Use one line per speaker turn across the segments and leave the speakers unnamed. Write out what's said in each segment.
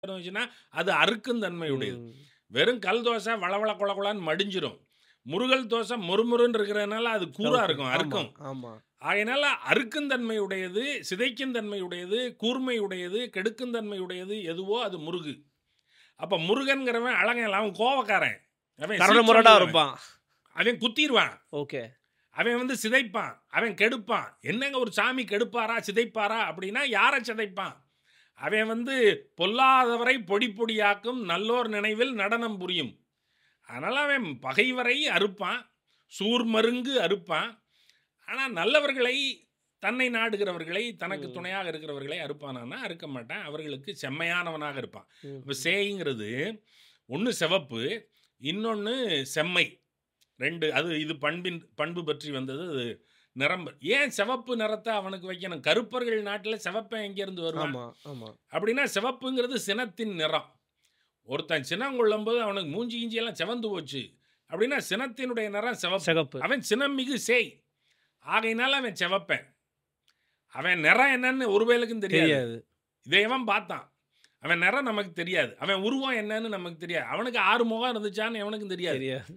இருந்துச்சுன்னா அது அறுக்கும் தன்மையுடையது
ம்.
வெறும் கல் தோசை வளவள கொழகொழன்னு மடிஞ்சிரும் முருகல் தோசை மொறுமொறுன்னு இருக்கிறதுனால அது கூரா
சவுக்கு.
இருக்கும்
ஆமா,
அறுக்கும்
ஆமா.
ஆகையினால அறுக்கும் தன்மையுடையது சிதைக்கும் தன்மையுடையது கூர்மையுடையது கெடுக்கும் தன்மையுடையது எதுவோ அது முருகு அப்ப முருகன்கிறவன் அழகன் அவன் கோவக்காரன் அவன்
கரடு
சீற்றம்
முரடா
உள்ளவன்.
இருப்பான்
அவன் குத்திடுவான்
ஓகே
அவன் வந்து சிதைப்பான் அவன் கெடுப்பான் என்னங்க ஒரு சாமி கெடுப்பாரா சிதைப்பாரா அப்படின்னா யாரை சிதைப்பான் அவன் வந்து பொல்லாதவரை பொடி பொடியாக்கும் நல்லோர் நினைவில் நடனம் புரியும் அதனால் அவன் பகைவரை அறுப்பான் சூர்மருங்கு அறுப்பான் ஆனால் நல்லவர்களை தன்னை நாடுகிறவர்களை தனக்கு
ம்.
துணையாக இருக்கிறவர்களை அறுப்பானான்னா அறுக்க மாட்டான் அவர்களுக்கு செம்மையானவனாக இருப்பான்
ம்.
இப்போ சேய்ங்கிறது ஒன்று சிவப்பு இன்னொன்று செம்மை ரெண்டு அது இது பண்பின் பண்பு பற்றி வந்தது அது நிறம் ஏன் சிவப்பு நிறத்தை அவனுக்கு வைக்கணும் கருப்பர்கள் நாட்டில் சிவப்பன் எங்கேருந்து வருவான்
ஆமா ஆமா
அப்படின்னா சிவப்புங்கிறது சினத்தின் நிறம் ஒருத்தன் சினம் கொள்ளும்போது அவனுக்கு மூஞ்சி கிஞ்சி எல்லாம் சிவந்து போச்சு அப்படின்னா சினத்தினுடைய நிறம் சிவப்பு
சிகப்பு
அவன் சினம் மிகு சேய் ஆகையினால அவன் சிவப்பன் அவன் நிறம் என்னன்னு ஒரு வேலுக்கும் தெரியாது
தெரியாது
இதை அவன் பார்த்தான் அவன் நிறம் நமக்கு தெரியாது அவன் உருவம் என்னன்னு நமக்கு தெரியாது அவனுக்கு ஆறு முகம் இருந்துச்சான்னு எவனுக்கும் தெரியாது
தெரியாது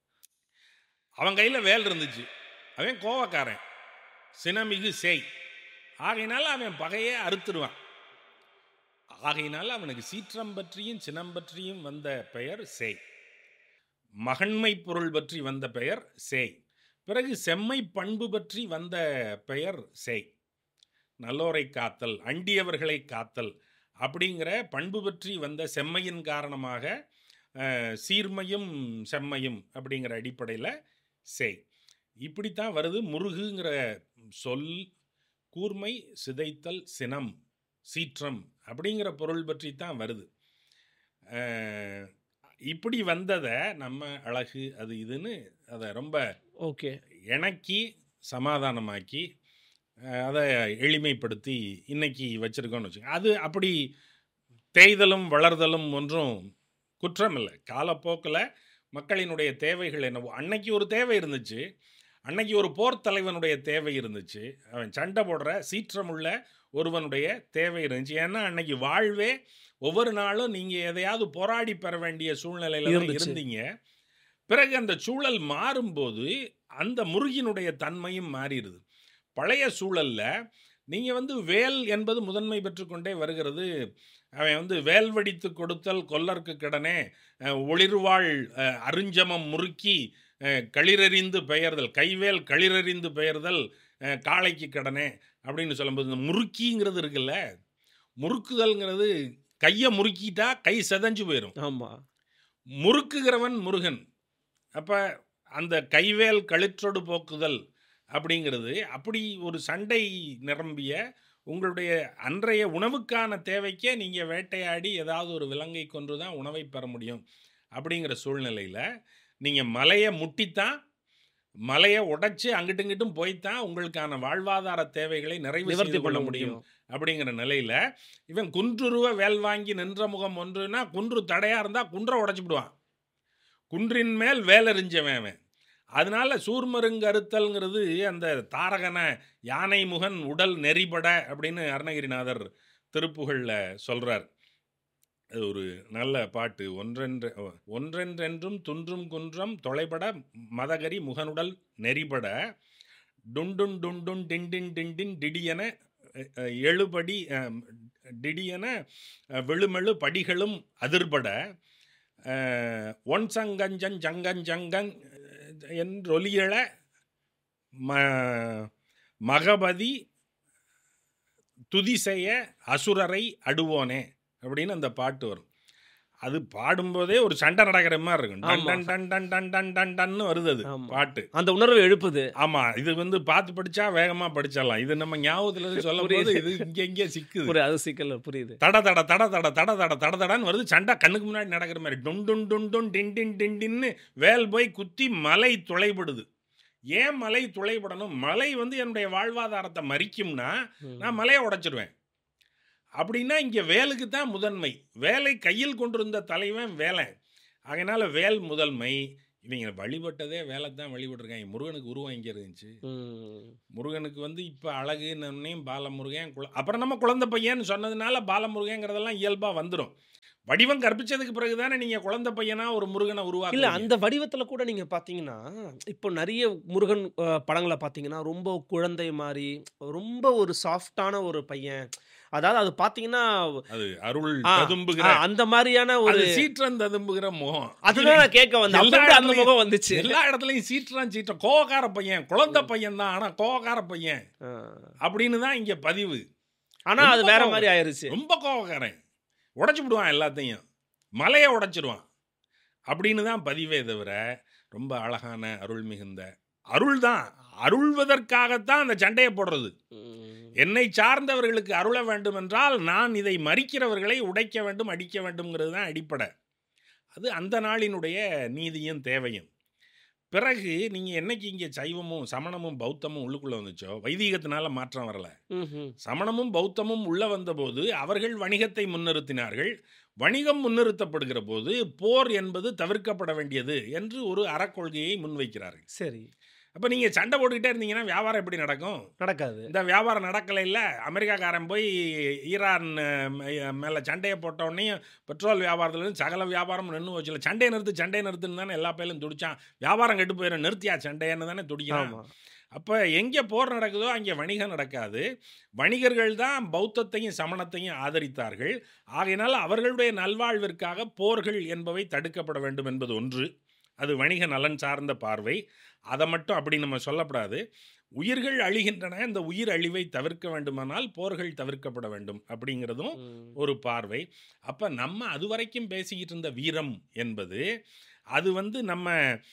அவன் கையில் வேல் இருந்துச்சு அவன் கோவக்காரன் சினமிகு சேய் ஆகையினால அவன் பகையை அறுத்துடுவான் ஆகையினால அவனுக்கு சீற்றம் பற்றியும் சினம் பற்றியும் வந்த பெயர் சேய் மகன்மை பொருள் பற்றி வந்த பெயர் சேய் பிறகு செம்மை பண்பு பற்றி வந்த பெயர் சேய் நல்லோரை காத்தல் அண்டியவர்களை காத்தல் அப்படிங்கிற பண்பு பற்றி வந்த செம்மையின் காரணமாக அஹ், சீர்மையும் செம்மையும் அப்படிங்கிற அடிப்படையில் செய் இப்படித்தான் வருது முருகுங்கிற சொல் கூர்மை சிதைத்தல் சினம் சீற்றம் அப்படிங்கிற பொருள் பற்றி தான் வருது அஹ், இப்படி வந்ததை நம்ம அழகு அது இதுன்னு அதை ரொம்ப
ஓகே
இணக்கி சமாதானமாக்கி அஹ், அதை எளிமைப்படுத்தி இன்னைக்கு வச்சுருக்கோன்னு வச்சுக்கோங்க அது அப்படி தேய்தலும் வளர்தலும் ஒன்றும் குற்றம் இல்லை காலப்போக்கில் மக்களினுடைய தேவைகள் என்னவோ அன்னைக்கு ஒரு தேவை இருந்துச்சு அன்னைக்கு ஒரு போர் தலைவனுடைய தேவை இருந்துச்சு அவன் சண்டை போடுற சீற்றமுள்ள ஒருவனுடைய தேவை இருந்துச்சு ஏன்னா அன்னைக்கு வாழ்வே ஒவ்வொரு நாளும் நீங்கள் எதையாவது போராடி பெற வேண்டிய சூழ்நிலையில தான்
இருந்துச்சு.
இருந்தீங்க பிறகு அந்த சூழல் மாறும்போது அந்த முருகினுடைய தன்மையும் மாறிடுது பழைய சூழல்ல நீங்கள் வந்து வேல் என்பது முதன்மை பெற்றுக்கொண்டே வருகிறது அவன் வந்து வேல் வடித்து கொடுத்தல் கொல்லர்க்கு கடனே அஹ், ஒளிர்வாள் அஹ், அருஞ்சமம் முறுக்கி அஹ், களிறறிந்து பெயர்தல் கைவேல் களிறறிந்து பெயர்தல் அஹ், காளைக்கு கடனே அப்படின்னு சொல்லும்போது இந்த முறுக்கிங்கிறது இருக்குல்ல முறுக்குதல்ங்கிறது கையை முறுக்கிட்டா கை செதஞ்சு போயிடும்
ஆமா
முறுக்குகிறவன் முருகன் அப்போ அந்த கைவேல் களிற்றொடு போக்குதல் அப்படிங்கிறது அப்படி ஒரு சண்டை நிரம்பிய உங்களுடைய அன்றைய உணவுக்கான தேவைக்கே நீங்கள் வேட்டையாடி ஏதாவது ஒரு விலங்கை கொன்று தான் உணவை பெற முடியும் அப்படிங்கிற சூழ்நிலையில் நீங்கள் மலையை முட்டித்தான் மலையை உடைச்சு அங்கிட்டும் இங்கிட்டும் போய்த்தான் உங்களுக்கான வாழ்வாதார தேவைகளை நிறைவு
நிவர்த்தி
செய்து கொள்ள
பண்ண
முடியும்
முடியும்
அப்படிங்கிற நிலையில் இவன் குன்றுருவ வேல் வாங்கி நின்ற முகம் ஒன்றுனா குன்று தடையா இருந்தா குன்றை உடைச்சு விடுவான் குன்றின் மேல் வேலெறிஞ்சவன் அவன் அதனால சூர்மருங்கு அறுத்தல்ங்கிறது அந்த தாரகன யானை முகன் உடல் நெறிபட அப்படின்னு அருணகிரிநாதர் திருப்புகழில் சொல்றார் அது ஒரு நல்ல பாட்டு ஒன்றென்று ஒன்றென்றென்றும் துன்றும் குன்றம் தொலைபட மதகரி முகனுடல் நெறிபட டுண்டுன் டுண்டுன் டிண்டின் டிண்டின் டிடியன அஹ், அஹ், எழுபடி அஹ், டிடியன அஹ், வெளுமெழு படிகளும் அதிர்பட அஹ், ஒன் சங்கஞ்சன் ஜங்கஞ்சங்கங் என்றொலியழ ம மகபதி துதிசெய அசுரரை அடுவோனே அப்படின்னு அந்த பாட்டு வரும் அது பாடும்போதே ஒரு சண்டை நடக்கிற மாதிரி இருக்கும் டன்
ஆமா.
டன் டன் டன் டன் டன் டன் டன்னு வருது அது
ஆமா.
பாட்டு
அந்த உணர்வை எழுப்புது
ஆமா இது வந்து பார்த்து படிச்சா வேகமா படிச்சிடலாம் இது நம்ம ஞாபகத்துல இருந்து சொல்லும் போது
புரியுது.
இது இங்க இங்கே சிக்குது
புரியுது அது சிக்கல் புரியுது
தட தட தட தட தட தட தட தடன்னு வருது சண்டை கண்ணுக்கு முன்னாடி நடக்கிற மாதிரி டுன் டுன் டுன் டுன் டின் டின் டின் டின்னு வேல் போய் குத்தி மலை துளைபடுது ஏன் மலை துளைபடணும் மலை வந்து என்னுடைய வாழ்வாதாரத்தை மறிக்கும்னா
ம்.
நான் மலையை உடைச்சிருவேன் அப்படின்னா இங்கே வேலுக்கு தான் முதன்மை வேலை கையில் கொண்டிருந்த தலைவன் வேலை அதனால் வேல் முதன்மை இவங்க வழிபட்டதே வேலை தான் வழிபட்டிருக்காங்க முருகனுக்கு உருவம் எங்கே இருந்துச்சு
ம்.
முருகனுக்கு வந்து இப்போ அழகுன்னு பாலமுருகன் குல அப்புறம் நம்ம குழந்தை பையன்னு சொன்னதுனால பாலமுருகங்கிறதெல்லாம் இயல்பாக வந்துடும் வடிவம் கற்பிச்சதுக்கு பிறகு தானே நீங்கள் குழந்தை பையனா ஒரு முருகனை
இல்ல
உருவாக்க
அந்த வடிவத்துல கூட நீங்க பாத்தீங்கன்னா இப்போ நிறைய முருகன் அஹ், படங்களை பாத்தீங்கன்னா ரொம்ப குழந்தை மாதிரி ரொம்ப ஒரு சாஃப்டான ஒரு பையன் அதாவது அது பாத்தீங்கன்னா
அது அருள்
ஆ,
ததும்புகிற
ஆ, அந்த மாதிரியான ஒரு
அது சீற்றம் ததும்புகிற முகம்
அதுதான் நான் கேட்க வந்தேன்
எல்லா
அப்ப எப்படி அந்த
இடத்துலயும்
முகம் வந்துச்சு
எல்லா இடத்துலையும் சீற்றம் சீற்றம் கோவக்கார பையன் குழந்தை பையன் தான் ஆனால் கோவக்கார பையன்
ஆ.
அப்படின்னு தான் இங்கே பதிவு
ஆனா அது
ரொம்ப
வேற
கோவம்.
மாதிரி ஆயிருச்சு
ரொம்ப கோவக்காரன் உடைச்சு விடுவான் எல்லாத்தையும் மலையை உடைச்சிருவான் அப்படின்னு தான் பதிவே தவிர ரொம்ப அழகான அருள் மிகுந்த அருள் தான் அருள்வதற்காகத்தான் அந்த சண்டையை போடுறது
ம்.
என்னை சார்ந்தவர்களுக்கு அருள வேண்டும் என்றால் நான் இதை மறிக்கிறவர்களை உடைக்க வேண்டும் அடிக்க வேண்டும்ங்கிறது தான் அடிப்படை அது அந்த நாளினுடைய நீதியும் தேவையும் பிறகு நீங்கள் என்னைக்கு இங்கே சைவமும் சமணமும் பௌத்தமும் உள்ளுக்குள்ளே வந்துச்சோ வைதீகத்தினால மாற்றம் வரல
ம்ஹும்.
சமணமும் பௌத்தமும் உள்ள வந்தபோது அவர்கள் வணிகத்தை முன்னிறுத்தினார்கள் வணிகம் முன்னிறுத்தப்படுகிற போது போர் என்பது தவிர்க்கப்பட வேண்டியது என்று ஒரு அறக்கொள்கையை முன்வைக்கிறார்கள்
சரி
அப்போ நீங்கள் சண்டை போட்டுக்கிட்டே இருந்தீங்கன்னா வியாபாரம் எப்படி நடக்கும்
நடக்காது
இந்த வியாபாரம் நடக்கலை இல்லை அமெரிக்காக்காரன் போய் ஈரான் மேலே சண்டையை போட்டோடனே பெட்ரோல் வியாபாரத்துலேருந்து சகல வியாபாரம் நின்று வச்சுல சண்டையை நிறுத்து சண்டையை நிறுத்துன்னு தானே எல்லா பேரும் துடிச்சான் வியாபாரம் கெட்டு போயிடும் நிறுத்தியா சண்டைன்னு தானே துடிக்கிறான்
ஆமா
அப்போ எங்கே போர் நடக்குதோ அங்கே வணிகம் நடக்காது வணிகர்கள் தான் பௌத்தத்தையும் சமணத்தையும் ஆதரித்தார்கள் ஆகையினால் அவர்களுடைய நல்வாழ்விற்காக போர்கள் என்பவை தடுக்கப்பட வேண்டும் என்பது ஒன்று அது வணிக நலன் சார்ந்த பார்வை அதை மட்டும் அப்படி நம்ம சொல்லப்படாது உயிர்கள் அழிகின்றன இந்த உயிர் அழிவை தவிர்க்க வேண்டுமானால் போர்கள் தவிர்க்கப்பட வேண்டும் அப்படிங்கிறதும்
ம்.
ஒரு பார்வை அப்போ நம்ம அது வரைக்கும் பேசிக்கிட்டு இருந்த வீரம் என்பது அது வந்து நம்ம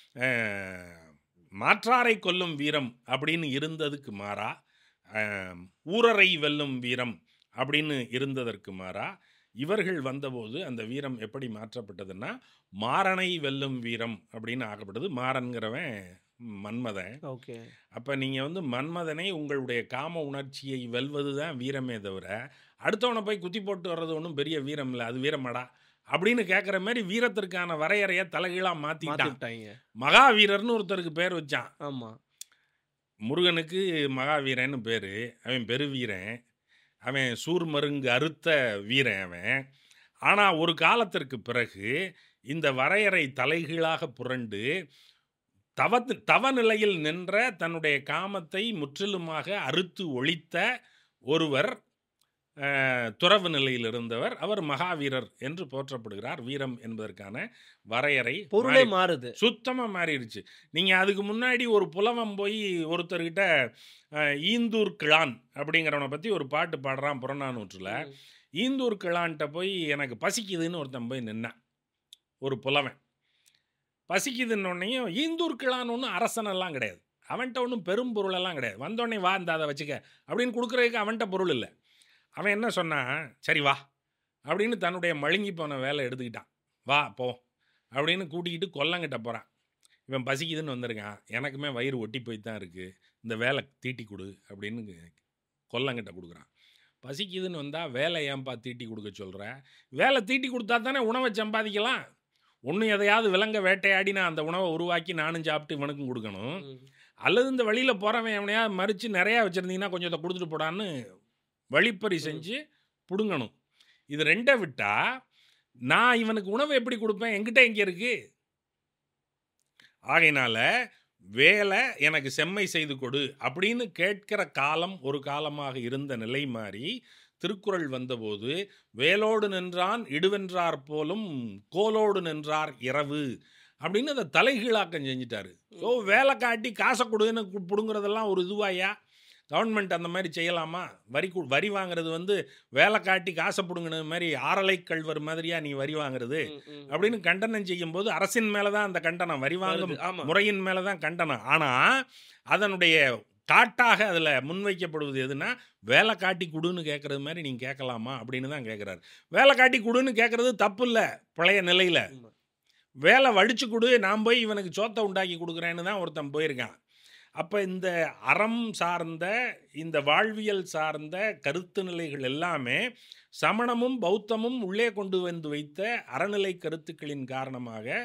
அஹ், மாற்றாரை கொல்லும் வீரம் அப்படின்னு இருந்ததுக்கு மாறா அஹ், ஊரரை வெல்லும் வீரம் அப்படின்னு இருந்ததற்கு மாறா இவர்கள் வந்தபோது அந்த வீரம் எப்படி மாற்றப்பட்டதுன்னா மாறனை வெல்லும் வீரம் அப்படின்னு ஆகப்பட்டது மாறன்கிறவன் மன்மதன்
ஓகே
அப்போ நீங்கள் வந்து மன்மதனை உங்களுடைய காம உணர்ச்சியை வெல்வது தான் வீரமே தவிர அடுத்தவனை போய் குத்தி போட்டு வர்றது ஒன்றும் பெரிய வீரம் இல்லை அது வீரமாடா அப்படின்னு கேட்குற மாதிரி வீரத்திற்கான வரையறையை தலைகீழாக மாற்றிட்டான்
மாத்திட்டாங்க
மகாவீரர்னு ஒருத்தருக்கு பேர் வச்சான்
ஆமா
முருகனுக்கு மகாவீரன்னு பேர் அவன் பெருவீரன் அவன் சூர்மருங்கு அறுத்த வீரன் அவன் ஆனால் ஒரு காலத்திற்கு பிறகு இந்த வரையறை தலைகீழாக புரண்டு தவ தவ நிலையில் நின்ற தன்னுடைய காமத்தை முற்றிலுமாக அறுத்து ஒழித்த ஒருவர் அஹ், துறவு நிலையில் இருந்தவர் அவர் மகாவீரர் என்று போற்றப்படுகிறார் வீரம் என்பதற்கான வரையறை
பொருளே
மாறி-
மாறுது
சுத்தமா மாறிடுச்சு நீங்க அதுக்கு முன்னாடி ஒரு புலவன் போய் ஒருத்தர்கிட்ட அஹ், ஈந்தூர் கிழான் அப்படிங்கிறவனை பத்தி ஒரு பாட்டு பாடுறான் புறநானூற்றுல
ம்.
ஈந்தூர் கிழான்ட்ட போய் எனக்கு பசிக்குதுன்னு ஒருத்தன் போய் நின்னான் ஒரு புலவன் பசிக்குதுன்னு உடனேயும் ஈந்தூர் கிழான் ஒன்றும் அரசனெல்லாம் கிடையாது அவன்கிட்ட ஒன்றும் பெரும் பொருளெல்லாம் கிடையாது வந்தோடனே வா இந்த அதை வச்சுக்க அப்படின்னு கொடுக்குறதுக்கு அவன்கிட்ட பொருள் இல்லை அவன் என்ன சொன்னான் சரி வா அப்படின்னு தன்னுடைய மழுங்கி போன வேலை எடுத்துக்கிட்டான் வா போ அப்படின்னு கூட்டிக்கிட்டு கொல்லங்கிட்ட போகிறான் இவன் பசிக்குதுன்னு வந்திருக்கான் எனக்குமே வயிறு ஒட்டி போய் தான் இருக்குது இந்த வேலை தீட்டி கொடு அப்படின்னு கொல்லங்கிட்ட கொடுக்குறான் பசிக்குதுன்னு வந்தால் வேலை ஏன்பா தீட்டி கொடுக்க சொல்கிற வேலை தீட்டி கொடுத்தா தானே உணவை சம்பாதிக்கலாம் ஒன்று எதையாவது விலங்க வேட்டையாடி நான் அந்த உணவை உருவாக்கி நானும் சாப்பிட்டு இவனுக்கும் கொடுக்கணும்
ம்.
அல்லது இந்த வழியில் போகிறவன் எவனையாவது மறித்து நிறையா வச்சுருந்தீங்கன்னா கொஞ்சம் இதை கொடுத்துட்டு போடான்னு வழிப்பறி செஞ்சு பிடுங்கணும் இது ரெண்டை விட்டா நான் இவனுக்கு உணவு எப்படி கொடுப்பேன் என்கிட்ட எங்கே இருக்கு ஆகையினால வேலை எனக்கு செம்மை செய்து கொடு அப்படின்னு கேட்கிற காலம் ஒரு காலமாக இருந்த நிலை மாறி திருக்குறள் வந்தபோது வேலோடு நின்றான் இடுவென்றார் போலும் கோலோடு நின்றார் இரவு அப்படின்னு அதை தலைகீழாக்கம் செஞ்சிட்டாரு ஓ வேலை காட்டி காசை கொடுன்னு கு- பிடுங்குறதெல்லாம் ஒரு இதுவாயா கவர்மெண்ட் அந்த மாதிரி செய்யலாமா வரி கு- வரி வாங்குறது வந்து வேலை காட்டி காசை பிடுங்கினது மாதிரி ஆறலை கல்வர் மாதிரியா நீ வரி வாங்குறது
ம், ம்.
அப்படின்னு கண்டனம் செய்யும்போது அரசின் மேலே தான் அந்த கண்டனம் வரி வாங்கும்
வருது. ஆமா
முறையின் மேலே தான் கண்டனம் ஆனால் அதனுடைய காட்டாக அதில் முன்வைக்கப்படுவது எதுனா வேலை காட்டி கொடுன்னு கேட்குறது மாதிரி நீங்கள் கேட்கலாமா அப்படின்னு தான் கேட்குறாரு வேலை காட்டி கொடுன்னு கேட்குறது தப்பு இல்லை பழைய நிலையில்
ஆமா.
வேலை வடிச்சு கொடு நான் போய் இவனுக்கு சோத்தை உண்டாக்கி கொடுக்குறேன்னு தான் ஒருத்தன் போயிருக்கான் அப்போ இந்த அறம் சார்ந்த இந்த வாழ்வியல் சார்ந்த கருத்து நிலைகள் எல்லாமே சமணமும் பௌத்தமும் உள்ளே கொண்டு வந்து வைத்த அறநிலை கருத்துக்களின் காரணமாக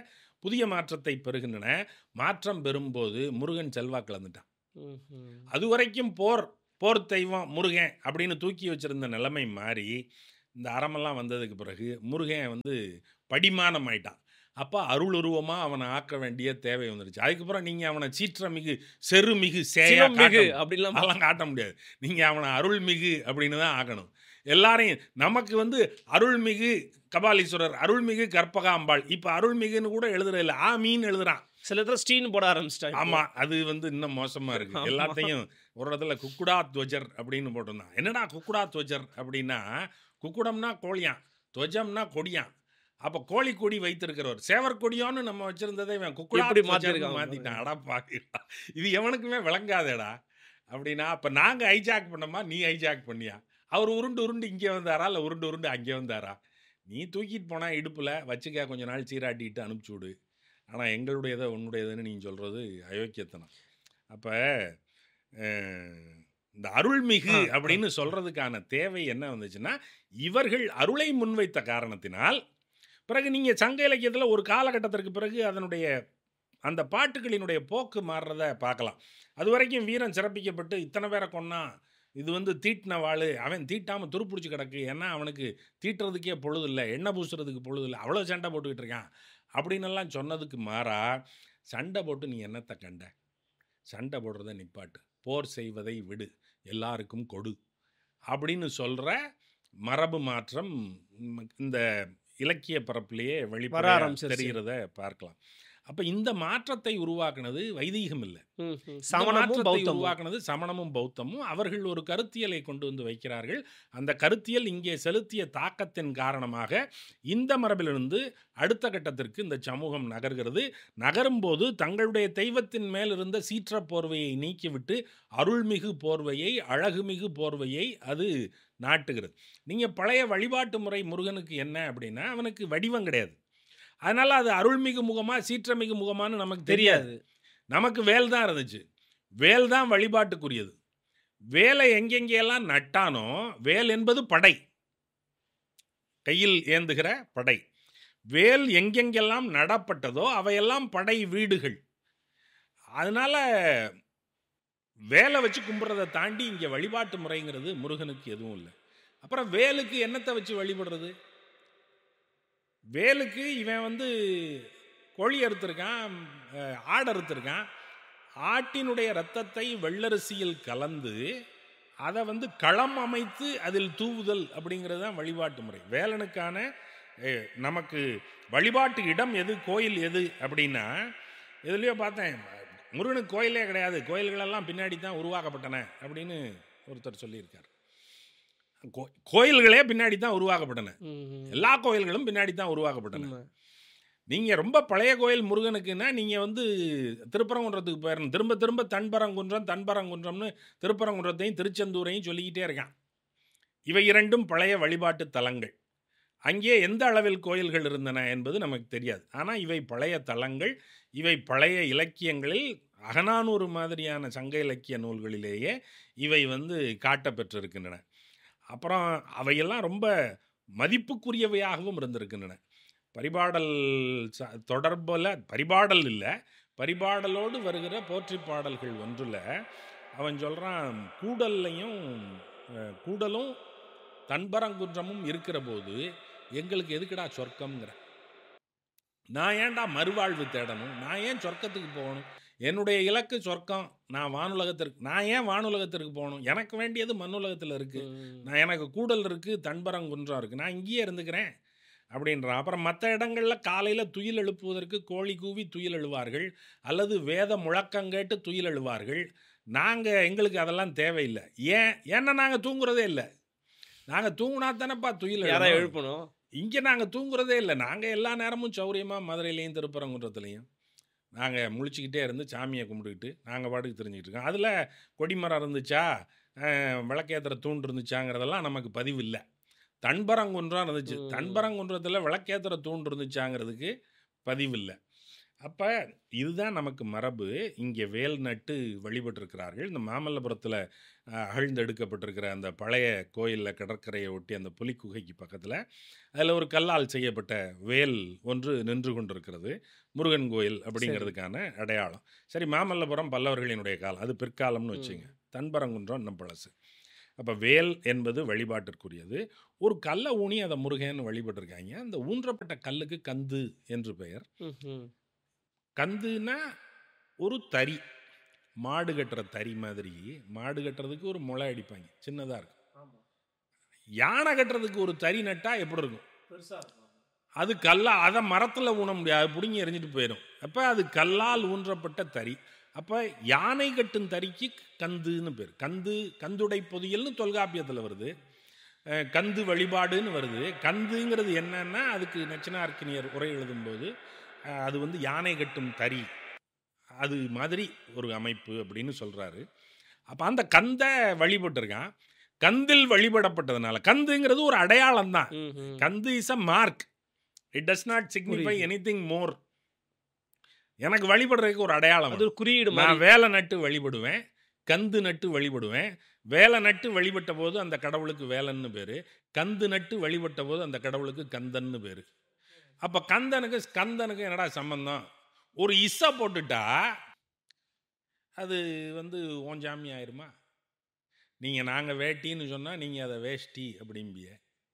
புதிய மாற்றத்தை பெறுகின்றன மாற்றம் பெறும்போது முருகன் செல்வாக்கு இழந்துட்டான்
ம்ஹ்ம்.
அது வரைக்கும் போர் போர் தெய்வம் முருகன் அப்படின்னு தூக்கி வச்சிருந்த நிலைமை மாறி இந்த அறமெல்லாம் வந்ததுக்கு பிறகு முருகன் வந்து படிமானம் ஆயிட்டான் அப்போ அருளுருவமாக அவனை ஆக்க வேண்டிய தேவை வந்துருச்சு அதுக்கப்புறம் நீங்கள் அவனை சீற்றமிகு செருமிகு சேயா
சிவம் மிகு
காட்ட-
அப்படிலாம்
அதெல்லாம் காட்ட முடியாது நீங்கள் அவனை அருள்மிகு அப்படின்னு தான் ஆக்கணும் எல்லாரையும் நமக்கு வந்து அருள்மிகு கபாலீஸ்வரர் அருள்மிகு கற்பகாம்பாள் இப்போ அருள்மிகுன்னு கூட எழுதுறது இல்லை ஆ மீன் எழுதுறான்
சில இடத்துல ஸ்டீன் போட ஆரம்பிச்சிட்டாங்க
ஆமா அது வந்து இன்னும் மோசமா இருக்கு
ஆமா.
எல்லாத்தையும் ஒரு இடத்துல குக்குடா துவஜர் அப்படின்னு போட்டிருந்தான் என்னடா குக்குடா துவஜர் அப்படின்னா குக்குடம்னா கோழியான் துவஜம்னா கொடியான் அப்ப கோழி கொடி வைத்திருக்கிறவர் சேவர் கொடியோன்னு நம்ம வச்சிருந்ததை இவன் குக்குடா
எப்படி
துவஜர்னு
மாத்திருக்கான்
மாத்திட்டான் அடா பாக்கிடா இது எவனுக்குமே விளங்காதேடா அப்படின்னா அப்ப நாங்க ஹைஜாக் பண்ணோமா நீ ஹைஜாக் பண்ணியா அவர் உருண்டு உருண்டு இங்கே வந்தாரா இல்லை உருண்டு உருண்டு அங்கே வந்தாரா நீ தூக்கிட்டு போனா இடுப்புல வச்சுக்க கொஞ்ச நாள் சீராட்டிட்டு அனுப்பிச்சு விடு ஆனால் எங்களுடையதை உன்னுடையதுன்னு நீங்கள் சொல்கிறது அயோக்கியத்தனம் அப்போ இந்த அருள்மிகு
ஆ, ஆ.
அப்படின்னு சொல்கிறதுக்கான தேவை என்ன வந்துச்சுன்னா இவர்கள் அருளை முன்வைத்த காரணத்தினால் பிறகு நீங்கள் சங்க இலக்கியத்தில் ஒரு காலகட்டத்திற்கு பிறகு அதனுடைய அந்த பாட்டுகளினுடைய போக்கு மாறுறத பார்க்கலாம் அது வரைக்கும் வீரன் சிறப்பிக்கப்பட்டு இத்தனை பேரை கொன்னா இது வந்து தீட்டின வாள் அவன் தீட்டாமல் துருப்பிடிச்சு கிடக்கு ஏன்னா அவனுக்கு தீட்டுறதுக்கே பொழுது இல்லை எண்ணெய் பூசுறதுக்கு பொழுது இல்லை அவ்வளோ சண்டை போட்டுக்கிட்டு இருக்கான் அப்படின்னெல்லாம் சொன்னதுக்கு மாறா சண்டை போட்டு நீ என்னத்தை கண்ட சண்டை போடுறத நிப்பாட்டு போர் செய்வதை விடு எல்லாருக்கும் கொடு அப்படின்னு சொல்கிற மரபு மாற்றம் ம், இந்த இலக்கிய பரப்பிலேயே வெளிப்பட
ஆரம்பிச்சிருச்சு.
தெரிகிறத பார்க்கலாம் அப்போ இந்த மாற்றத்தை உருவாக்குனது வைதீகம் இல்லை
ம்ஹ்ம்.
இந்த
சமணமும்
மாற்றத்தை
பௌத்தமும்
உருவாக்குனது சமணமும் பௌத்தமும் அவர்கள் ஒரு கருத்தியலை கொண்டு வந்து வைக்கிறார்கள் அந்த கருத்தியல் இங்கே செலுத்திய தாக்கத்தின் காரணமாக இந்த மரபிலிருந்து அடுத்த கட்டத்திற்கு இந்த சமூகம் நகர்கிறது நகரும்போது தங்களுடைய தெய்வத்தின் மேல் இருந்த சீற்ற போர்வையை நீக்கிவிட்டு அருள்மிகு போர்வையை அழகுமிகு போர்வையை அது நாட்டுகிறது நீங்கள் பழைய வழிபாட்டு முறை முருகனுக்கு என்ன அப்படின்னா அவனுக்கு வடிவம் கிடையாது அதனால் அது அருள்மிகு முகமா சீற்றமிகு முகமான்னு நமக்கு தெரியாது
தெரியாது
நமக்கு வேல் தான் இருந்துச்சு வேல் தான் வழிபாட்டுக்குரியது வேலை எங்கெங்கெல்லாம் நட்டானோ வேல் என்பது படை கையில் ஏந்துகிற படை வேல் எங்கெங்கெல்லாம் நடப்பட்டதோ அவையெல்லாம் படை வீடுகள் அதனால வேலை வச்சு கும்பிட்றதை தாண்டி இங்கே வழிபாட்டு முறைங்கிறது முருகனுக்கு எதுவும் இல்லை அப்புறம் வேலுக்கு என்னத்தை வச்சு வழிபடுறது வேலுக்கு இவன் வந்து கோழி அறுத்திருக்கான் அஹ், ஆடு அறுத்திருக்கான் ஆட்டினுடைய இரத்தத்தை வெள்ளரிசியில் கலந்து அதை வந்து களம் அமைத்து அதில் தூவுதல் அப்படிங்கிறது தான் வழிபாட்டு முறை வேலனுக்கான அஹ், நமக்கு வழிபாட்டு இடம் எது கோயில் எது அப்படின்னா இதுலேயோ பார்த்தேன் முருகனுக்கு கோயிலே கிடையாது கோயில்களெல்லாம் பின்னாடி தான் உருவாக்கப்பட்டன அப்படின்னு ஒருத்தர் சொல்லியிருக்கார் கோ- கோயில்களே பின்னாடி தான் உருவாக்கப்பட்டன
ம்ஹ்ம்.
எல்லா கோயில்களும் பின்னாடி தான் உருவாக்கப்பட்டன
உண்மை.
நீங்கள் ரொம்ப பழைய கோயில் முருகனுக்குன்னா நீங்கள் வந்து திருப்பரங்குன்றத்துக்கு போயிடணும் திரும்ப திரும்ப தன்பரங்குன்றம் தன்பரங்குன்றம்னு திருப்பரங்குன்றத்தையும் திருச்செந்தூரையும் சொல்லிக்கிட்டே இருக்கான் இவை இரண்டும் பழைய வழிபாட்டு தலங்கள் அங்கே எந்த அளவில் கோயில்கள் இருந்தன என்பது நமக்கு தெரியாது ஆனால் இவை பழைய தலங்கள் இவை பழைய இலக்கியங்களில் அகநானூறு மாதிரியான சங்க இலக்கிய நூல்களிலேயே இவை வந்து காட்டப்பெற்றிருக்கின்றன அப்புறம் அவையெல்லாம் ரொம்ப மதிப்புக்குரியவையாகவும் இருந்திருக்கின்றன பரிபாடல் ச தொடர்பில் பரிபாடல் இல்லை பரிபாடலோடு வருகிற போற்றி பாடல்கள் ஒன்றில் அவன் சொல்கிறான் கூடல்லையும் அஹ், கூடலும் தன்பரங்குன்றமும் இருக்கிற போது எங்களுக்கு எதுக்குடா சொர்க்கம்ங்கிற நான் ஏன்டா மறுவாழ்வு தேடணும் நான் ஏன் சொர்க்கத்துக்கு போகணும் என்னுடைய இலக்கு சொர்க்கம் நான் வானுலகத்திற்கு நான் ஏன் வானுலகத்திற்கு போகணும் எனக்கு வேண்டியது மண்ணுலகத்தில் இருக்குது
ம்.
நான் எனக்கு கூடல் இருக்குது தன்பரங்குன்றம் இருக்குது நான் இங்கேயே இருந்துக்கிறேன் அப்படின்றான் அப்புறம் மற்ற இடங்களில் காலையில் துயில் எழுப்புவதற்கு கோழி கூவி துயில் எழுவார்கள் அல்லது வேத முழக்கம் கேட்டு துயில் எழுவார்கள் நாங்கள் எங்களுக்கு அதெல்லாம் தேவையில்லை ஏன் ஏன்னா நாங்கள் தூங்குறதே இல்லை நாங்கள் தூங்குனா தானேப்பா துயில்
யாரா
எழுப்பணும்.
எழுப்பணும்
இங்கே நாங்கள் தூங்குறதே இல்லை நாங்கள் எல்லா நேரமும் சௌரியமாக மதுரையிலையும் திருப்பரங்குன்றத்துலையும் நாங்கள் முழிச்சுக்கிட்டே இருந்து சாமியை கும்பிட்டுக்கிட்டு நாங்கள் பாட்டுக்கு தெரிஞ்சுக்கிட்டு இருக்கோம் அதில் கொடிமரம் இருந்துச்சா அஹ், விளக்கேத்துற தூண் இருந்துச்சாங்கிறதெல்லாம் நமக்கு பதிவு இல்லை தன்பரங்குன்றம் இருந்துச்சு
ம்.
தன்பரங்குன்றத்தில் விளக்கேத்துற தூண் இருந்துச்சாங்கிறதுக்கு பதிவு இல்லை அப்போ இதுதான் நமக்கு மரபு இங்கே வேல் நட்டு வழிபட்டிருக்கிறார்கள் இந்த மாமல்லபுரத்தில் அகழ்ந்தெடுக்கப்பட்டிருக்கிற அந்த பழைய கோயிலில் கடற்கரையை ஒட்டி அந்த புலிக்குகைக்கு பக்கத்தில் அதில் ஒரு கல்லால் செய்யப்பட்ட வேல் ஒன்று நின்று கொண்டிருக்கிறது முருகன் கோயில் அப்படிங்கிறதுக்கான அடையாளம் சரி மாமல்லபுரம் பல்லவர்களினுடைய காலம் அது பிற்காலம்னு வச்சுங்க தன்பரங்குன்றம் இன்னும் பழசு அப்போ வேல் என்பது வழிபாட்டிற்குரியது ஒரு கல்லை ஊனி அதை முருகன் வழிபட்டிருக்காங்க அந்த ஊன்றப்பட்ட கல்லுக்கு கந்து என்று பெயர்
ம்ஹும்.
கந்துன்னா ஒரு தறி மாடு கட்டுற தறி மாதிரி மாடு கட்டுறதுக்கு ஒரு முளை அடிப்பாங்க சின்னதாக இருக்கும் யானை கட்டுறதுக்கு ஒரு தறி நட்டா எப்படி இருக்கும் அது கல்லா அதை மரத்தில் ஊன முடியாது பிடுங்கி எறிஞ்சிட்டு போயிடும் அப்போ அது கல்லால் ஊன்றப்பட்ட தறி அப்போ யானை கட்டும் தறிக்கு கந்துன்னு பேர் கந்து கந்துடை பொதியல்னு தொல்காப்பியத்தில் வருது அஹ் கந்து வழிபாடுன்னு வருது கந்துங்கிறது என்னன்னா அதுக்கு நச்சினார்க்கினியர் உரை எழுதும்போது அஹ் அது வந்து யானை கட்டும் தறி அது மாதிரி ஒரு அமைப்பு அப்படின்னு சொல்கிறாரு அப்போ அந்த கந்தை வழிபட்டிருக்கான் கந்தில் வழிபடப்பட்டதுனால கந்துங்கிறது ஒரு அடையாளம் தான்
ம்ஹும்.
கந்து is a mark it does not signify
புரியுது.
எனிதிங் மோர் எனக்கு வழிபடுறதுக்கு ஒரு அடையாளம்
அது ஒரு குறியீடு
நான்
மாதிரி
வேலை நட்டு வழிபடுவேன் கந்து நட்டு வழிபடுவேன் வேலை நட்டு வழிபட்ட போது அந்த கடவுளுக்கு வேலன்னு பேரு கந்து நட்டு வழிபட்ட போது அந்த கடவுளுக்கு கந்தன்னு பேரு அப்ப கந்தனுக்கு ஸ்கந்தனுக்கு என்னடா சம்பந்தம் ஒரு இசை போட்டுட்டா அது வந்து ஓன் ஜாமி ஆயிருமா நீங்க நாங்க வேட்டின்னு சொன்னா நீங்க அதை வேஷ்டி அப்படிம்பிய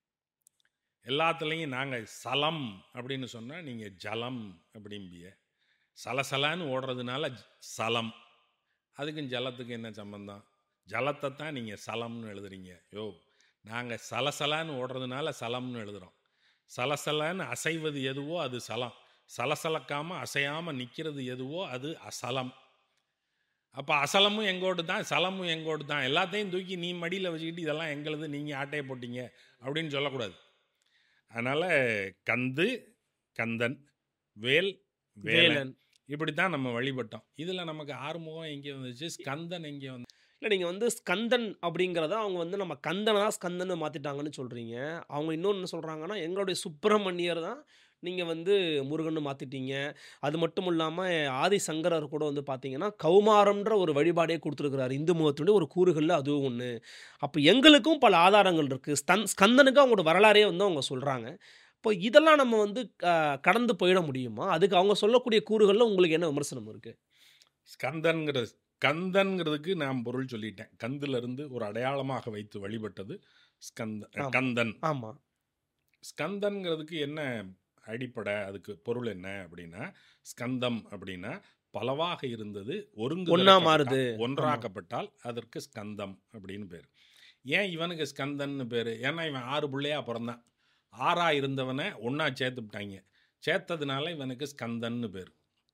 எல்லாத்துலேயும் நாங்கள் சலம் அப்படின்னு சொன்னால் நீங்கள் ஜலம் அப்படிம்பிய சலசலான்னு ஓடுறதுனால ஜ- சலம் அதுக்கும் ஜலத்துக்கு என்ன சம்பந்தம் ஜலத்தை தான் நீங்கள் சலம்னு எழுதுறீங்க யோ நாங்கள் சலசலான்னு ஓடுறதுனால சலம்னு எழுதுகிறோம் சலசலன்னு அசைவது எதுவோ அது சலம் சலசலக்காமல் அசையாமல் நிற்கிறது எதுவோ அது அசலம் அப்போ அசலமும் எங்கோடு தான் சலமும் எங்கோடு தான் எல்லாத்தையும் தூக்கி நீ மடியில் வச்சுக்கிட்டு இதெல்லாம் எங்களுது நீங்கள் ஆட்டையை போட்டீங்க அப்படின்னு சொல்லக்கூடாது அதனால் கந்து கந்தன் வேல் வேலன்
வேலன்
இப்படி தான் நம்ம வழிபட்டோம் இதில் நமக்கு ஆறுமுகம் எங்கே வந்துச்சு ஸ்கந்தன் எங்கே வந்து
இல்லை நீங்கள் வந்து ஸ்கந்தன் அப்படிங்கிறத அவங்க வந்து நம்ம கந்தனை தான் ஸ்கந்தனை மாற்றிட்டாங்கன்னு சொல்கிறீங்க அவங்க இன்னொன்று என்ன சொல்கிறாங்கன்னா எங்களுடைய சுப்பிரமணியர் தான் நீங்கள் வந்து முருகன்னு மாற்றிட்டீங்க அது மட்டும் இல்லாமல் ஆதி சங்கரர் கூட வந்து பார்த்தீங்கன்னா கௌமாரம்ன்ற ஒரு வழிபாடே கொடுத்துருக்கிறாரு இந்து மதத்தினுடைய ஒரு கூறுகளில் அதுவும் ஒன்று அப்போ எங்களுக்கும் பல ஆதாரங்கள் இருக்குது ஸ்தன் ஸ்கந்தனுக்கு அவங்களோட வரலாறே வந்து அவங்க சொல்கிறாங்க இப்போ இதெல்லாம் நம்ம வந்து அஹ், கடந்து போயிட முடியுமா அதுக்கு அவங்க சொல்லக்கூடிய கூறுகளில் உங்களுக்கு என்ன விமர்சனம் இருக்குது
ஸ்கந்தன்கிற கந்தன்கிறதுக்கு நான் பொருள் சொல்லிட்டேன் கந்துல இருந்து ஒரு அடையாளமாக வைத்து வழிபட்டது ஸ்கந்த
ஆமா.
கந்தன்
ஆமாம்
ஸ்கந்தன்கிறதுக்கு என்ன அடிப்படை அதுக்கு பொருள் என்ன அப்படின்னா ஸ்கந்தம் அப்படின்னா பலவாக இருந்தது ஒருங்கு
ஒண்ணா மாறுது.
ஒன்றாக்கப்பட்டால் அதற்கு ஸ்கந்தம் அப்படின்னு பேர் ஏன் இவனுக்கு ஸ்கந்தன்னு பேர் ஏன்னா இவன் ஆறு பிள்ளையா பிறந்தான் ஆறா இருந்தவனை ஒன்றா சேர்த்துப்பிட்டாங்க சேர்த்ததுனால இவனுக்கு ஸ்கந்தன்னு பேர்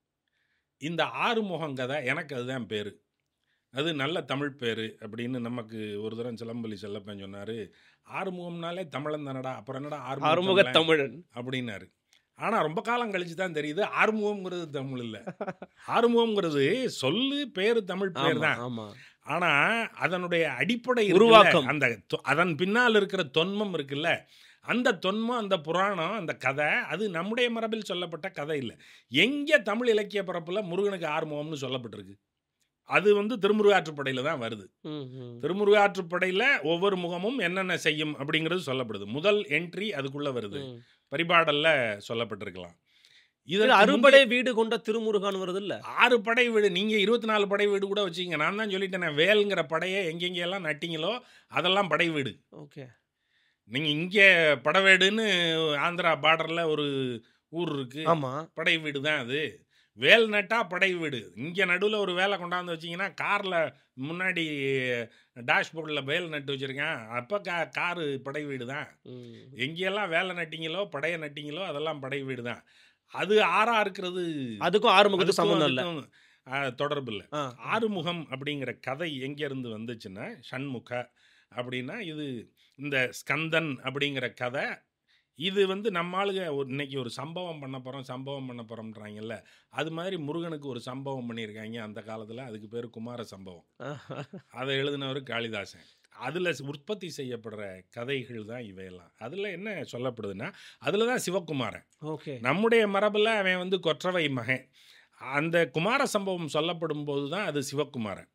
இந்த ஆறுமுகம் கதை எனக்கு அதுதான் பேர் அது நல்ல தமிழ் பேர் அப்படின்னு நமக்கு ஒரு தரம் சிலம்பலி செல்லப்பன் சொன்னார் ஆறுமுகம்னாலே தமிழன் தானடா அப்புறம் என்னடா
அறுமுக
ஆறுமுக
தமிழன்
அப்படின்னாரு ஆனால் ரொம்ப காலம் கழிச்சு தான் தெரியுது ஆறுமுகம்ங்கிறது தமிழ் இல்லை ஆறுமுகம்ங்கிறது சொல்லு பேர் தமிழ் பேர் தான்
ஆமாம்
ஆனா அதனுடைய அடிப்படை இருக்குல்ல,
உருவாக்கம்.
அந்த தொ- அதன் பின்னால் இருக்கிற தொன்மம் இருக்குல்ல அந்த தொன்மம் அந்த புராணம் அந்த கதை அது நம்முடைய மரபில் சொல்லப்பட்ட கதை இல்லை எங்க தமிழ் இலக்கிய பரப்புல முருகனுக்கு ஆறுமுகம்னு சொல்லப்பட்டிருக்கு அது வந்து திருமுருகாற்றுப்படையில தான் வருது
ம் ம்
திருமுருகாற்றுப்படையில ஒவ்வொரு முகமும் என்னென்ன செய்யும் அப்படிங்கிறது சொல்லப்படுது முதல் என்ட்ரி அதுக்குள்ள வருது
ம்.
பரிபாடல்ல சொல்லப்பட்டிருக்கலாம்
இல்ல,
இதற்கு
அறுபடை வீடு கொண்ட திருமுருகான் வருது இல்ல
ஆறு படை வீடு நீங்கள் இருபத்தி நாலு படை வீடு கூட வச்சுங்க நான் தான் சொல்லிட்டேன் வேலுங்கிற படையை எங்கெங்கெல்லாம் நட்டிங்களோ அதெல்லாம் படை வீடு
ஓகே
நீங்கள் இங்கே படவேடுன்னு ஆந்திரா பார்டரில் ஒரு ஊர் இருக்கு
ஆமா
படை வீடு தான் அது வேல் நட்டா படை வீடு இங்கே நடுவில் ஒரு வேலை கொண்டாந்து வச்சிங்கன்னா காரில் முன்னாடி டேஷ்போர்டில் வேல் நட்டு வச்சுருக்கேன் அப்போ கா காரு படை வீடு தான்
ம்.
எங்கெல்லாம் வேலை நட்டிங்களோ படையை நட்டிங்களோ அதெல்லாம் படை வீடு தான் அது ஆறா இருக்கிறது
அதுக்கும் ஆறுமுகத்துக்கு
அதுக்கும்
சம்மந்தம் இல்ல
அதுக்கும், ஆ, தொடர்பு இல்லை
ஆ.
ஆறுமுகம் அப்படிங்கிற கதை எங்கேருந்து வந்துச்சுன்னா ஷண்முக அப்படின்னா இது இந்த ஸ்கந்தன் அப்படிங்கிற கதை இது வந்து நம்ம ஆளுங்க ஒரு- இன்னைக்கு ஒரு சம்பவம் பண்ண போகிறோம் சம்பவம் பண்ண போகிறோம்ன்றாங்கல்ல அது மாதிரி முருகனுக்கு ஒரு சம்பவம் பண்ணியிருக்காங்க அந்த காலத்தில் அதுக்கு பேர் குமார சம்பவம் அதை எழுதினவர் காளிதாசன் அதில் உற்பத்தி செய்யப்படுற கதைகள் தான் இவையெல்லாம் அதில் என்ன சொல்லப்படுதுன்னா அதில் தான் சிவகுமாரன்
ஓகே
நம்முடைய மரபில் அவன் வந்து கொற்றவை மகன் அந்த குமார சம்பவம் சொல்லப்படும் போது தான் அது சிவகுமாரன்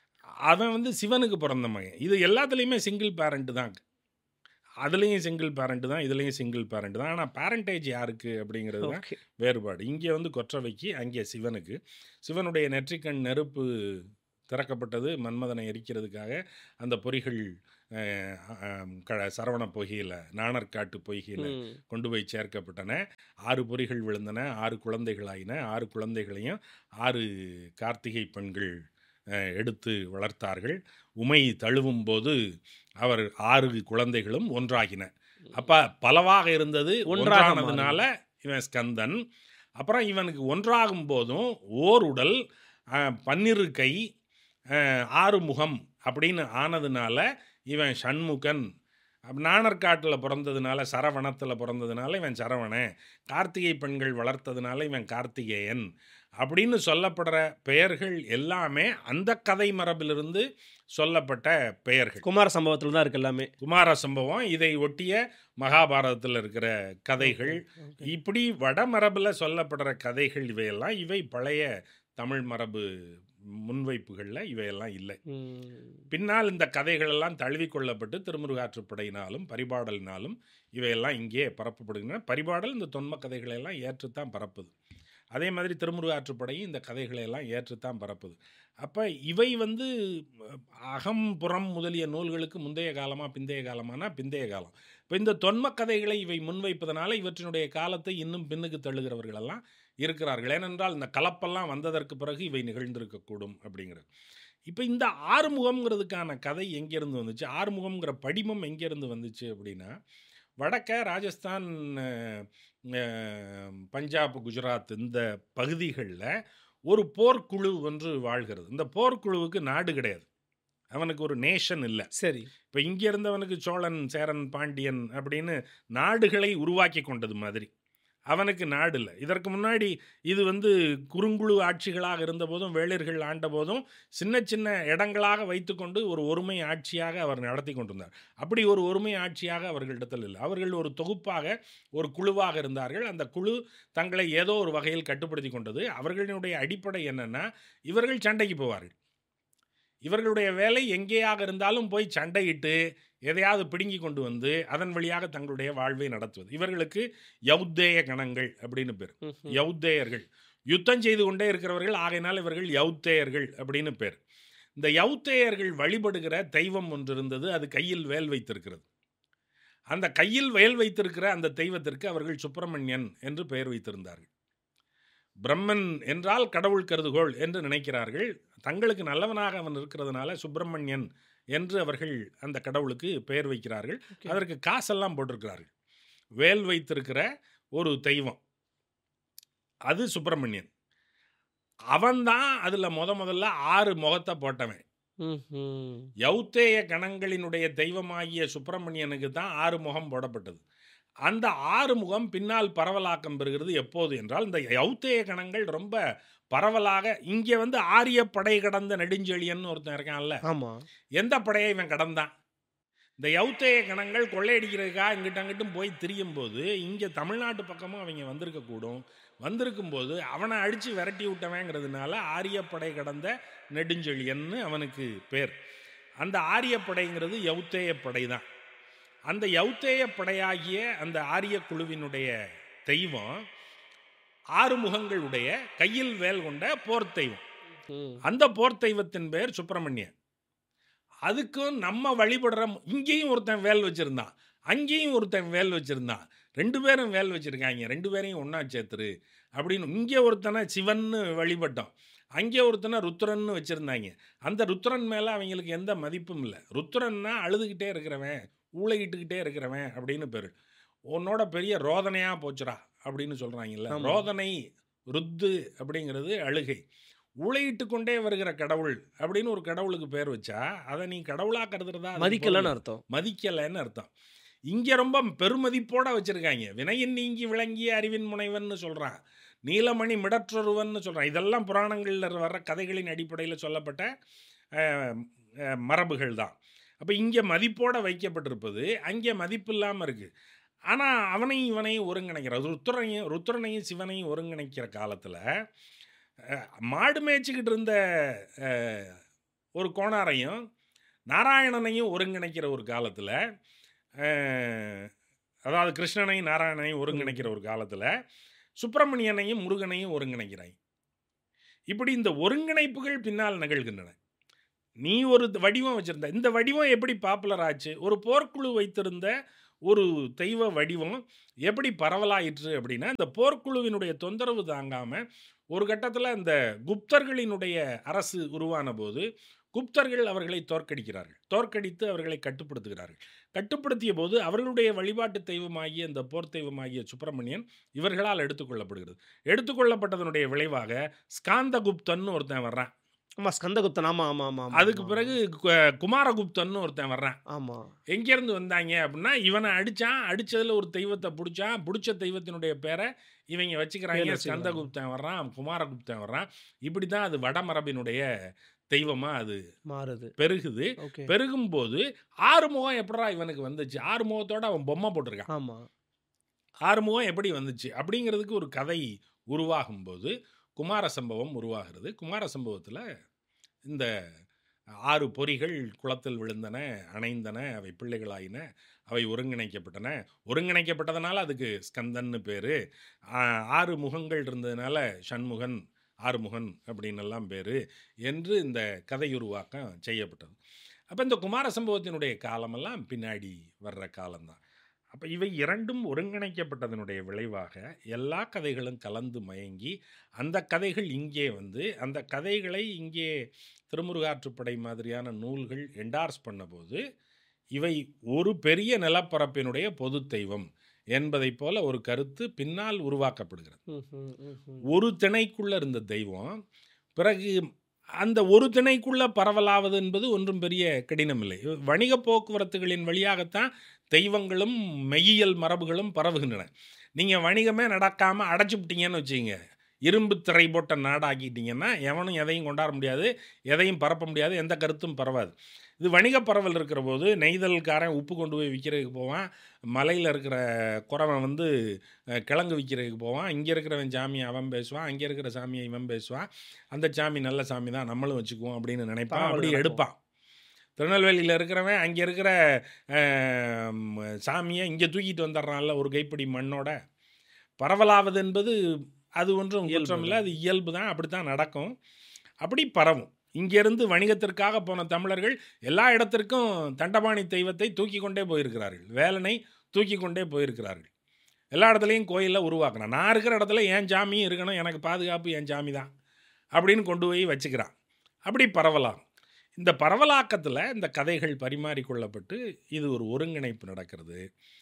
அவன் வந்து சிவனுக்கு பிறந்த மகன் இது எல்லாத்துலேயுமே சிங்கிள் பேரண்ட் தான் அதுலேயும் சிங்கிள் பேரண்ட் தான் இதுலேயும் சிங்கிள் பேரண்ட் தான் ஆனால் பேரண்டேஜ் யாருக்கு அப்படிங்கிறது தான்
ஓகே
வேறுபாடு இங்கே வந்து கொற்றவைக்கு அங்கே சிவனுக்கு சிவனுடைய நெற்றிக்கண் நெருப்பு திறக்கப்பட்டது மன்மதனை எரிக்கிறதுக்காக அந்த பொறிகள் அஹ், அஹ், க சரவண பொய்கையில் நாணற்காட்டு பொய்கையில்
ம்.
கொண்டு போய் சேர்க்கப்பட்டன ஆறு பொறிகள் விழுந்தன ஆறு குழந்தைகளாயின ஆறு குழந்தைகளையும் ஆறு கார்த்திகை பெண்கள் அஹ், எடுத்து வளர்த்தார்கள் உமை தழுவும் போது அவர் ஆறு குழந்தைகளும் ஒன்றாகின அப்ப பலவாக இருந்தது
ஒன்றாக
ஒன்றானதுனால இவன் ஸ்கந்தன் அப்புறம் இவனுக்கு ஒன்றாகும் போதும் ஓர் உடல் அஹ், பன்னிரு கை அஹ், ஆறு முகம் அப்படின்னு ஆனதுனால இவன் சண்முகன் அப்ப நாணற்காட்டில் பிறந்ததுனால சரவணத்தில் பிறந்ததுனால இவன் சரவணன் கார்த்திகை பெண்கள் வளர்த்ததுனால இவன் கார்த்திகேயன் அப்படின்னு சொல்லப்படுற பெயர்கள் எல்லாமே அந்த கதை மரபிலிருந்து சொல்லப்பட்ட பெயர்கள்
குமார சம்பவத்தில் தான் இருக்கு எல்லாமே
குமார சம்பவம் இதை ஒட்டிய மகாபாரதத்தில் இருக்கிற கதைகள்
ஓகே.
இப்படி வடமரபில் சொல்லப்படுற கதைகள் இவையெல்லாம் இவை பழைய தமிழ் மரபு முன்வைப்புகளில் இவையெல்லாம் இல்லை
ம்.
பின்னால் இந்த கதைகள் எல்லாம் தழுவிக்கொள்ளப்பட்டு திருமுருகாற்றுப்படையினாலும் பரிபாடலினாலும் இவையெல்லாம் இங்கே பரப்பப்படுகின்றன பரிபாடல் இந்த தொன்ம கதைகளை எல்லாம் ஏற்றுத்தான் பரப்புது அதே மாதிரி திருமுருகாற்றுப்படையும் இந்த கதைகளை எல்லாம் ஏற்றுத்தான் பரப்புது அப்போ இவை வந்து அஹ், அகம் புறம் முதலிய நூல்களுக்கு முந்தைய காலமா பிந்தைய காலமானா பிந்தைய காலம் இப்போ இந்த தொன்ம கதைகளை இவை முன்வைப்பதனால இவற்றினுடைய காலத்தை இன்னும் பின்னுக்கு தள்ளுகிறவர்கள் எல்லாம் இருக்கிறார்கள் ஏனென்றால் இந்த கலப்பெல்லாம் வந்ததற்கு பிறகு இவை நிகழ்ந்திருக்கக்கூடும் அப்படிங்கிறது இப்போ இந்த ஆறுமுகம்ங்கிறதுக்கான கதை எங்கேருந்து வந்துச்சு ஆறுமுகம்ங்கிற படிமம் எங்கேருந்து வந்துச்சு அப்படின்னா வடக்க ராஜஸ்தான் அஹ், அஹ், பஞ்சாப் குஜராத் இந்த பகுதிகளில் ஒரு போர்க்குழு ஒன்று வாழ்கிறது இந்த போர்க்குழுவுக்கு நாடு கிடையாது அவனுக்கு ஒரு நேஷன் இல்லை
சரி
இப்போ இங்கே இருந்தவனுக்கு சோழன் சேரன் பாண்டியன் அப்படின்னு நாடுகளை உருவாக்கி கொண்டது மாதிரி அவனுக்கு நாடு இல்லை இதற்கு முன்னாடி இது வந்து குறுங்குழு ஆட்சிகளாக இருந்தபோதும் வேளிர்கள் ஆண்டபோதும் சின்ன சின்ன இடங்களாக வைத்துக்கொண்டு ஒரு ஒருமை ஆட்சியாக அவர் நடத்தி கொண்டிருந்தார் அப்படி ஒரு ஒருமை ஆட்சியாக அவர்களிடத்தில் இல்லை அவர்கள் ஒரு தொகுப்பாக ஒரு குழுவாக இருந்தார்கள் அந்த குழு தங்களை ஏதோ ஒரு வகையில் கட்டுப்படுத்தி கொண்டது அவர்களுடைய அடிப்படை என்னன்னா இவர்கள் சண்டைக்கு போவார்கள் இவர்களுடைய வேலை எங்கேயாக இருந்தாலும் போய் சண்டையிட்டு எதையாவது பிடுங்கி கொண்டு வந்து அதன் வழியாக தங்களுடைய வாழ்வை நடத்துவது இவர்களுக்கு யௌத்தேய கணங்கள் அப்படின்னு பேர்
ம்ஹும்.
யௌத்தேயர்கள் யுத்தம் செய்து கொண்டே இருக்கிறவர்கள் ஆகையினால் இவர்கள் யௌத்தேயர்கள் அப்படின்னு பேர் இந்த யௌத்தேயர்கள் வழிபடுகிற தெய்வம் ஒன்று இருந்தது அது கையில் வேல் வைத்திருக்கிறது அந்த கையில் வேல் வைத்திருக்கிற அந்த தெய்வத்திற்கு அவர்கள் சுப்பிரமணியன் என்று பெயர் வைத்திருந்தார்கள் பிரம்மன் என்றால் கடவுள் கருதுகோள் என்று நினைக்கிறார்கள் தங்களுக்கு நல்லவனாக அவன் இருக்கிறதுனால சுப்பிரமணியன் என்று அவர்கள் அந்த கடவுளுக்கு பெயர் வைக்கிறார்கள்
Okay.
அதற்கு காசெல்லாம் போட்டிருக்கிறார்கள் வேல் வைத்திருக்கிற ஒரு தெய்வம் அது சுப்பிரமணியன் அவன்தான் அதில் முத முதல்ல ஆறு முகத்தை போட்டவன்
ம்ஹும்.
யௌத்தேய கணங்களினுடைய தெய்வமாகிய சுப்பிரமணியனுக்கு தான் ஆறு முகம் போடப்பட்டது அந்த ஆறு முகம் பின்னால் பரவலாக்கம் பெறுகிறது எப்போது என்றால் இந்த யௌத்தேய கணங்கள் ரொம்ப பரவலாக இங்கே வந்து ஆரிய படை கடந்த நெடுஞ்செழியன் ஒருத்தன் இருக்கான்ல
ஆமா
எந்த படையை இவன் கடந்தான் இந்த யௌத்தேய கணங்கள் கொள்ளையடிக்கிறதுக்காக இங்கிட்ட அங்கிட்டும் போய் திரியும் போது இங்கே தமிழ்நாட்டு பக்கமும் அவங்க வந்திருக்கக்கூடும் வந்திருக்கும் போது அவனை அடித்து விரட்டி விட்டவங்கிறதுனால ஆரியப்படை கடந்த நெடுஞ்செழியன்னு அவனுக்கு பேர் அந்த ஆரியப்படைங்கிறது யௌத்தேய படை தான் அந்த யௌத்தேய படையாகிய அந்த ஆரிய குழுவினுடைய தெய்வம் ஆறு முகங்களுடைய கையில் வேல் கொண்ட போர் தெய்வம்
ம்.
அந்த போர் தெய்வத்தின் பேர் சுப்பிரமணியன் அதுக்கும் நம்ம வழிபடுற இங்கேயும் ஒருத்தன் வேல் வச்சிருந்தான் அங்கேயும் ஒருத்தன் வேல் வச்சிருந்தான் ரெண்டு பேரும் வேல் வச்சிருக்காங்க ரெண்டு பேரையும் ஒன்றா சேர்த்துரு அப்படின்னு இங்கே ஒருத்தனை சிவன்னு வழிபட்டோம் அங்கே ஒருத்தனை ருத்ரன்னு வச்சுருந்தாங்க அந்த ருத்ரன் மேலே அவங்களுக்கு எந்த மதிப்பும் இல்லை ருத்ரன்னா அழுதுகிட்டே இருக்கிறவன் ஊழையிட்டுக்கிட்டே இருக்கிறவன் அப்படின்னு பேர் உன்னோட பெரிய ரோதனையாக போச்சுடா அப்படின்னு சொல்கிறாங்கல்ல
ஆமா.
ரோதனை ருத்து அப்படிங்கிறது அழுகை ஊழையிட்டு கொண்டே வருகிற கடவுள் அப்படின்னு ஒரு கடவுளுக்கு பேர் வச்சா அதை நீ கடவுளாக கருதுறதா அதுக்கு
மதிக்கலன்னு
பொருள்.
அர்த்தம்
மதிக்கலைன்னு அர்த்தம் இங்கே ரொம்ப பெருமதிப்போட வச்சிருக்காங்க வினையின் நீங்கி விளங்கிய அறிவின் முனைவன்னு சொல்கிறான் நீலமணி மிடற்றொருவன்னு சொல்கிறான் இதெல்லாம் புராணங்களில் வர்ற கதைகளின் அடிப்படையில் சொல்லப்பட்ட அஹ், அஹ், மரபுகள் தான் அப்போ இங்கே மதிப்போட வைக்கப்பட்டிருப்பது அங்கே மதிப்பு இல்லாமல் இருக்குது ஆனால் அவனையும் இவனையும் ஒருங்கிணைக்கிற ருத்ரனையும் ருத்ரனையும் சிவனையும் ஒருங்கிணைக்கிற காலத்தில் மாடு மேய்ச்சிக்கிட்டு இருந்த அஹ், ஒரு கோணாரையும் நாராயணனையும் ஒருங்கிணைக்கிற ஒரு காலத்தில் அதாவது கிருஷ்ணனையும் நாராயணனையும் ஒருங்கிணைக்கிற ஒரு காலத்தில் சுப்பிரமணியனையும் முருகனையும் ஒருங்கிணைக்கிறாய் இப்படி இந்த ஒருங்கிணைப்புகள் பின்னால் நிகழ்கின்றன நீ ஒரு வடிவம் வச்சிருந்த இந்த வடிவம் எப்படி பாப்புலர் ஆச்சு ஒரு போர்க்குழு வைத்திருந்த ஒரு தெய்வ வடிவம் எப்படி பரவலாயிற்று அப்படின்னா இந்த போர்க்குழுவினுடைய தொந்தரவு தாங்காம ஒரு கட்டத்தில் இந்த குப்தர்களினுடைய அரசு உருவான போது குப்தர்கள் அவர்களை தோற்கடிக்கிறார்கள் தோற்கடித்து அவர்களை கட்டுப்படுத்துகிறார்கள் கட்டுப்படுத்திய போது அவர்களுடைய வழிபாட்டு தெய்வமாகிய இந்த போர் தெய்வமாகிய சுப்பிரமணியன் இவர்களால் எடுத்துக்கொள்ளப்படுகிறது எடுத்துக்கொள்ளப்பட்டதனுடைய விளைவாக ஸ்காந்தகுப்தன் ஒருத்தன் வர்றான்
ஆமா ஸ்கந்தகுப்தன் ஆமா ஆமா ஆமா ஆமா,
அதுக்கு
ஆமா.
பிறகு கு- குமாரகுப்தன் ஒருத்தன் வர்றான்
ஆமா
எங்கேருந்து வந்தாங்க அப்படின்னா இவனை அடிச்சான் அடிச்சதுல ஒரு தெய்வத்தை பிடிச்சான் பிடிச்ச தெய்வத்தினுடைய பேரை இவங்க வச்சுக்கிறாங்க
பேர் வச்சுக்கிறாங்க.
ஸ்கந்தகுப்தன் வர்றான் குமாரகுப்தன் வர்றான் இப்படி தான் அது வடமரபினுடைய தெய்வமா அது
மாறுது
பெருகுது
ஓகே
பெருகும்போது ஆறுமுகம் எப்படா இவனுக்கு வந்துச்சு ஆறுமுகத்தோட அவன் பொம்மை போட்டிருக்கான்
ஆமா
ஆறுமுகம் எப்படி வந்துச்சு அப்படிங்கிறதுக்கு ஒரு கதை உருவாகும் போது குமார சம்பவம் உருவாகிறது குமார சம்பவத்தில் இந்த ஆறு பொறிகள் குளத்தில் விழுந்தன அணைந்தன அவை பிள்ளைகளாயின அவை ஒருங்கிணைக்கப்பட்டன ஒருங்கிணைக்கப்பட்டதுனால அதுக்கு ஸ்கந்தன்னு பேர் ஆறு முகங்கள் இருந்ததுனால சண்முகன் ஆறுமுகன் அப்படின்னு எல்லாம் பேர் என்று இந்த கதையுருவாக்கம் செய்யப்பட்டது அப்போ இந்த குமார சம்பவத்தினுடைய காலமெல்லாம் பின்னாடி வர்ற காலம்தான் அப்போ இவை இரண்டும் ஒருங்கிணைக்கப்பட்டதனுடைய விளைவாக எல்லா கதைகளும் கலந்து மயங்கி அந்த கதைகள் இங்கே வந்து அந்த கதைகளை இங்கே திருமுருகாற்றுப்படை மாதிரியான நூல்கள் என்டார்ஸ் பண்ணபோது இவை ஒரு பெரிய நிலப்பரப்பினுடைய பொது தெய்வம் என்பதைப் போல ஒரு கருத்து பின்னால் உருவாக்கப்படுகிறது
ம், ம், ம், ம்.
ஒரு திணைக்குள்ள இருந்த தெய்வம் பிறகு அந்த ஒரு திணைக்குள்ள பரவலாவது என்பது ஒன்றும் பெரிய கடினமில்லை வணிக போக்குவரத்துகளின் வழியாகத்தான் தெய்வங்களும் மெய்யியல் மரபுகளும் பரவுகின்றன நீங்கள் வணிகமே நடக்காமல் அடைச்சுப்பிட்டீங்கன்னு வச்சுங்க இரும்பு திரை போட்ட நாடாக்கிட்டீங்கன்னா எவனும் எதையும் கொண்டாட முடியாது எதையும் பரப்ப முடியாது எந்த கருத்தும் பரவாது இது வணிக பரவல் இருக்கிற போது நெய்தல்காரன் உப்பு கொண்டு போய் விற்கிறதுக்கு போவான் மலையில் இருக்கிற குறவன் வந்து அஹ், கிழங்கு விற்கிறதுக்கு போவான் இங்கே இருக்கிறவன் சாமியை அவன் பேசுவான் அங்கே இருக்கிற சாமியை இவன் பேசுவான் அந்த சாமி நல்ல சாமி தான் நம்மளும் வச்சுக்குவோம் அப்படின்னு நினைப்பான்
பரவல்
அப்படி
நடக்கும்.
எடுப்பான் திருநெல்வேலியில் இருக்கிறவன் அங்கே இருக்கிற அஹ், ம், சாமியை இங்கே தூக்கிட்டு வந்துடுறான்ல ஒரு கைப்பிடி மண்ணோட பரவலாவது என்பது அது ஒன்றும்
இயல்பு
குற்றம் இல்லை அது இயல்பு தான் அப்படி தான் நடக்கும் அப்படி பரவும் இங்கேருந்து வணிகத்திற்காக போன தமிழர்கள் எல்லா இடத்திற்கும் தண்டபாணி தெய்வத்தை தூக்கி கொண்டே போயிருக்கிறார்கள் வேலனை தூக்கி கொண்டே போயிருக்கிறார்கள் எல்லா இடத்துலையும் கோயிலில் உருவாக்கணும் நான் இருக்கிற இடத்துல என் சாமியும் இருக்கணும் எனக்கு பாதுகாப்பு என் சாமி தான் அப்படின்னு கொண்டு போய் வச்சுக்கிறான் அப்படி பரவலாம் இந்த பரவலாக்கத்தில் இந்த கதைகள் பரிமாறிக்கொள்ளப்பட்டு இது ஒரு ஒருங்கிணைப்பு நடக்கிறது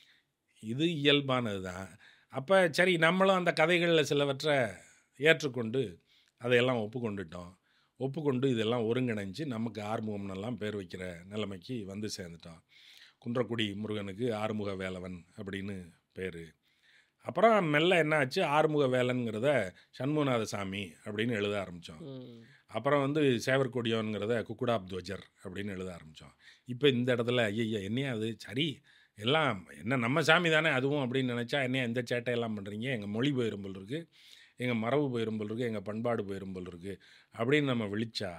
இது இயல்பானது தான் அப்போ சரி நம்மளும் அந்த கதைகளில் சிலவற்றை ஏற்றுக்கொண்டு அதையெல்லாம் ஒப்புக்கொண்டுட்டோம் ஒப்புக்கொண்டு இதெல்லாம் ஒருங்கிணைஞ்சு நமக்கு ஆறுமுகம்னெல்லாம் பேர் வைக்கிற நிலைமைக்கு வந்து சேர்ந்துட்டோம் குன்றக்குடி முருகனுக்கு ஆறுமுக வேலவன் அப்படின்னு பேர் அப்புறம் மெல்ல என்ன ஆச்சு ஆறுமுக வேலன்கிறத சண்முகநாத சாமி அப்படின்னு எழுத ஆரம்பித்தோம்
ம்.
அப்புறம் வந்து சேவர்கொடியோன்கிறத குக்குடாப் துவஜர் அப்படின்னு எழுத ஆரம்பித்தோம் இப்போ இந்த இடத்துல ஐயா என்னையா அது சரி எல்லாம் என்ன நம்ம சாமி தானே அதுவும் அப்படின்னு நினச்சா என்னையா இந்த சேட்டையெல்லாம் பண்ணுறீங்க எங்கள் மொழி போயிரும் போல் இருக்குது எங்கள் மரபு போயிரும் போல் இருக்குது எங்கள் பண்பாடு போயிரும் போல் இருக்குது அப்படின்னு நம்ம விழிச்சா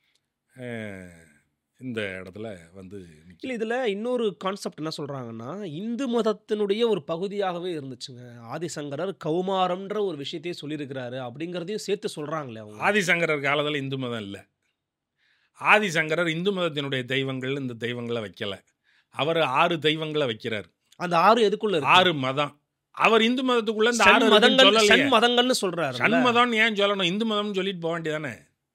அஹ், இந்த இடத்துல வந்து நிக்கும்.
இல்ல இதுல இன்னொரு கான்செப்ட் என்ன சொல்றாங்கன்னா இந்து மதத்தினுடைய ஒரு பகுதியாகவே இருந்துச்சுங்க ஆதிசங்கரர் கௌமாரம்ன்ற ஒரு விஷயத்தையே சொல்லியிருக்கிறாரு அப்படிங்கிறதையும் சேர்த்து சொல்றாங்களே அவங்க
ஆதிசங்கரர் காலத்தில் இந்து மதம் இல்லை ஆதிசங்கரர் இந்து மதத்தினுடைய தெய்வங்கள் இந்த தெய்வங்களை வைக்கல அவர் ஆறு தெய்வங்களை வைக்கிறார்
அந்த ஆறு எதுக்குள்ள இருக்கு
ஆறு மதம் அவர் இந்து மதத்துக்குள்ள இந்த ஆறு
சண்
இருக்குன்னு
மதங்கள்
சொல்லலையே.
சண் மதங்கள்னு சொல்றாரு
சண்மதம்னு ஏன் சொல்லணும் இந்து மதம்னு சொல்லிட்டு போக வேண்டியதானே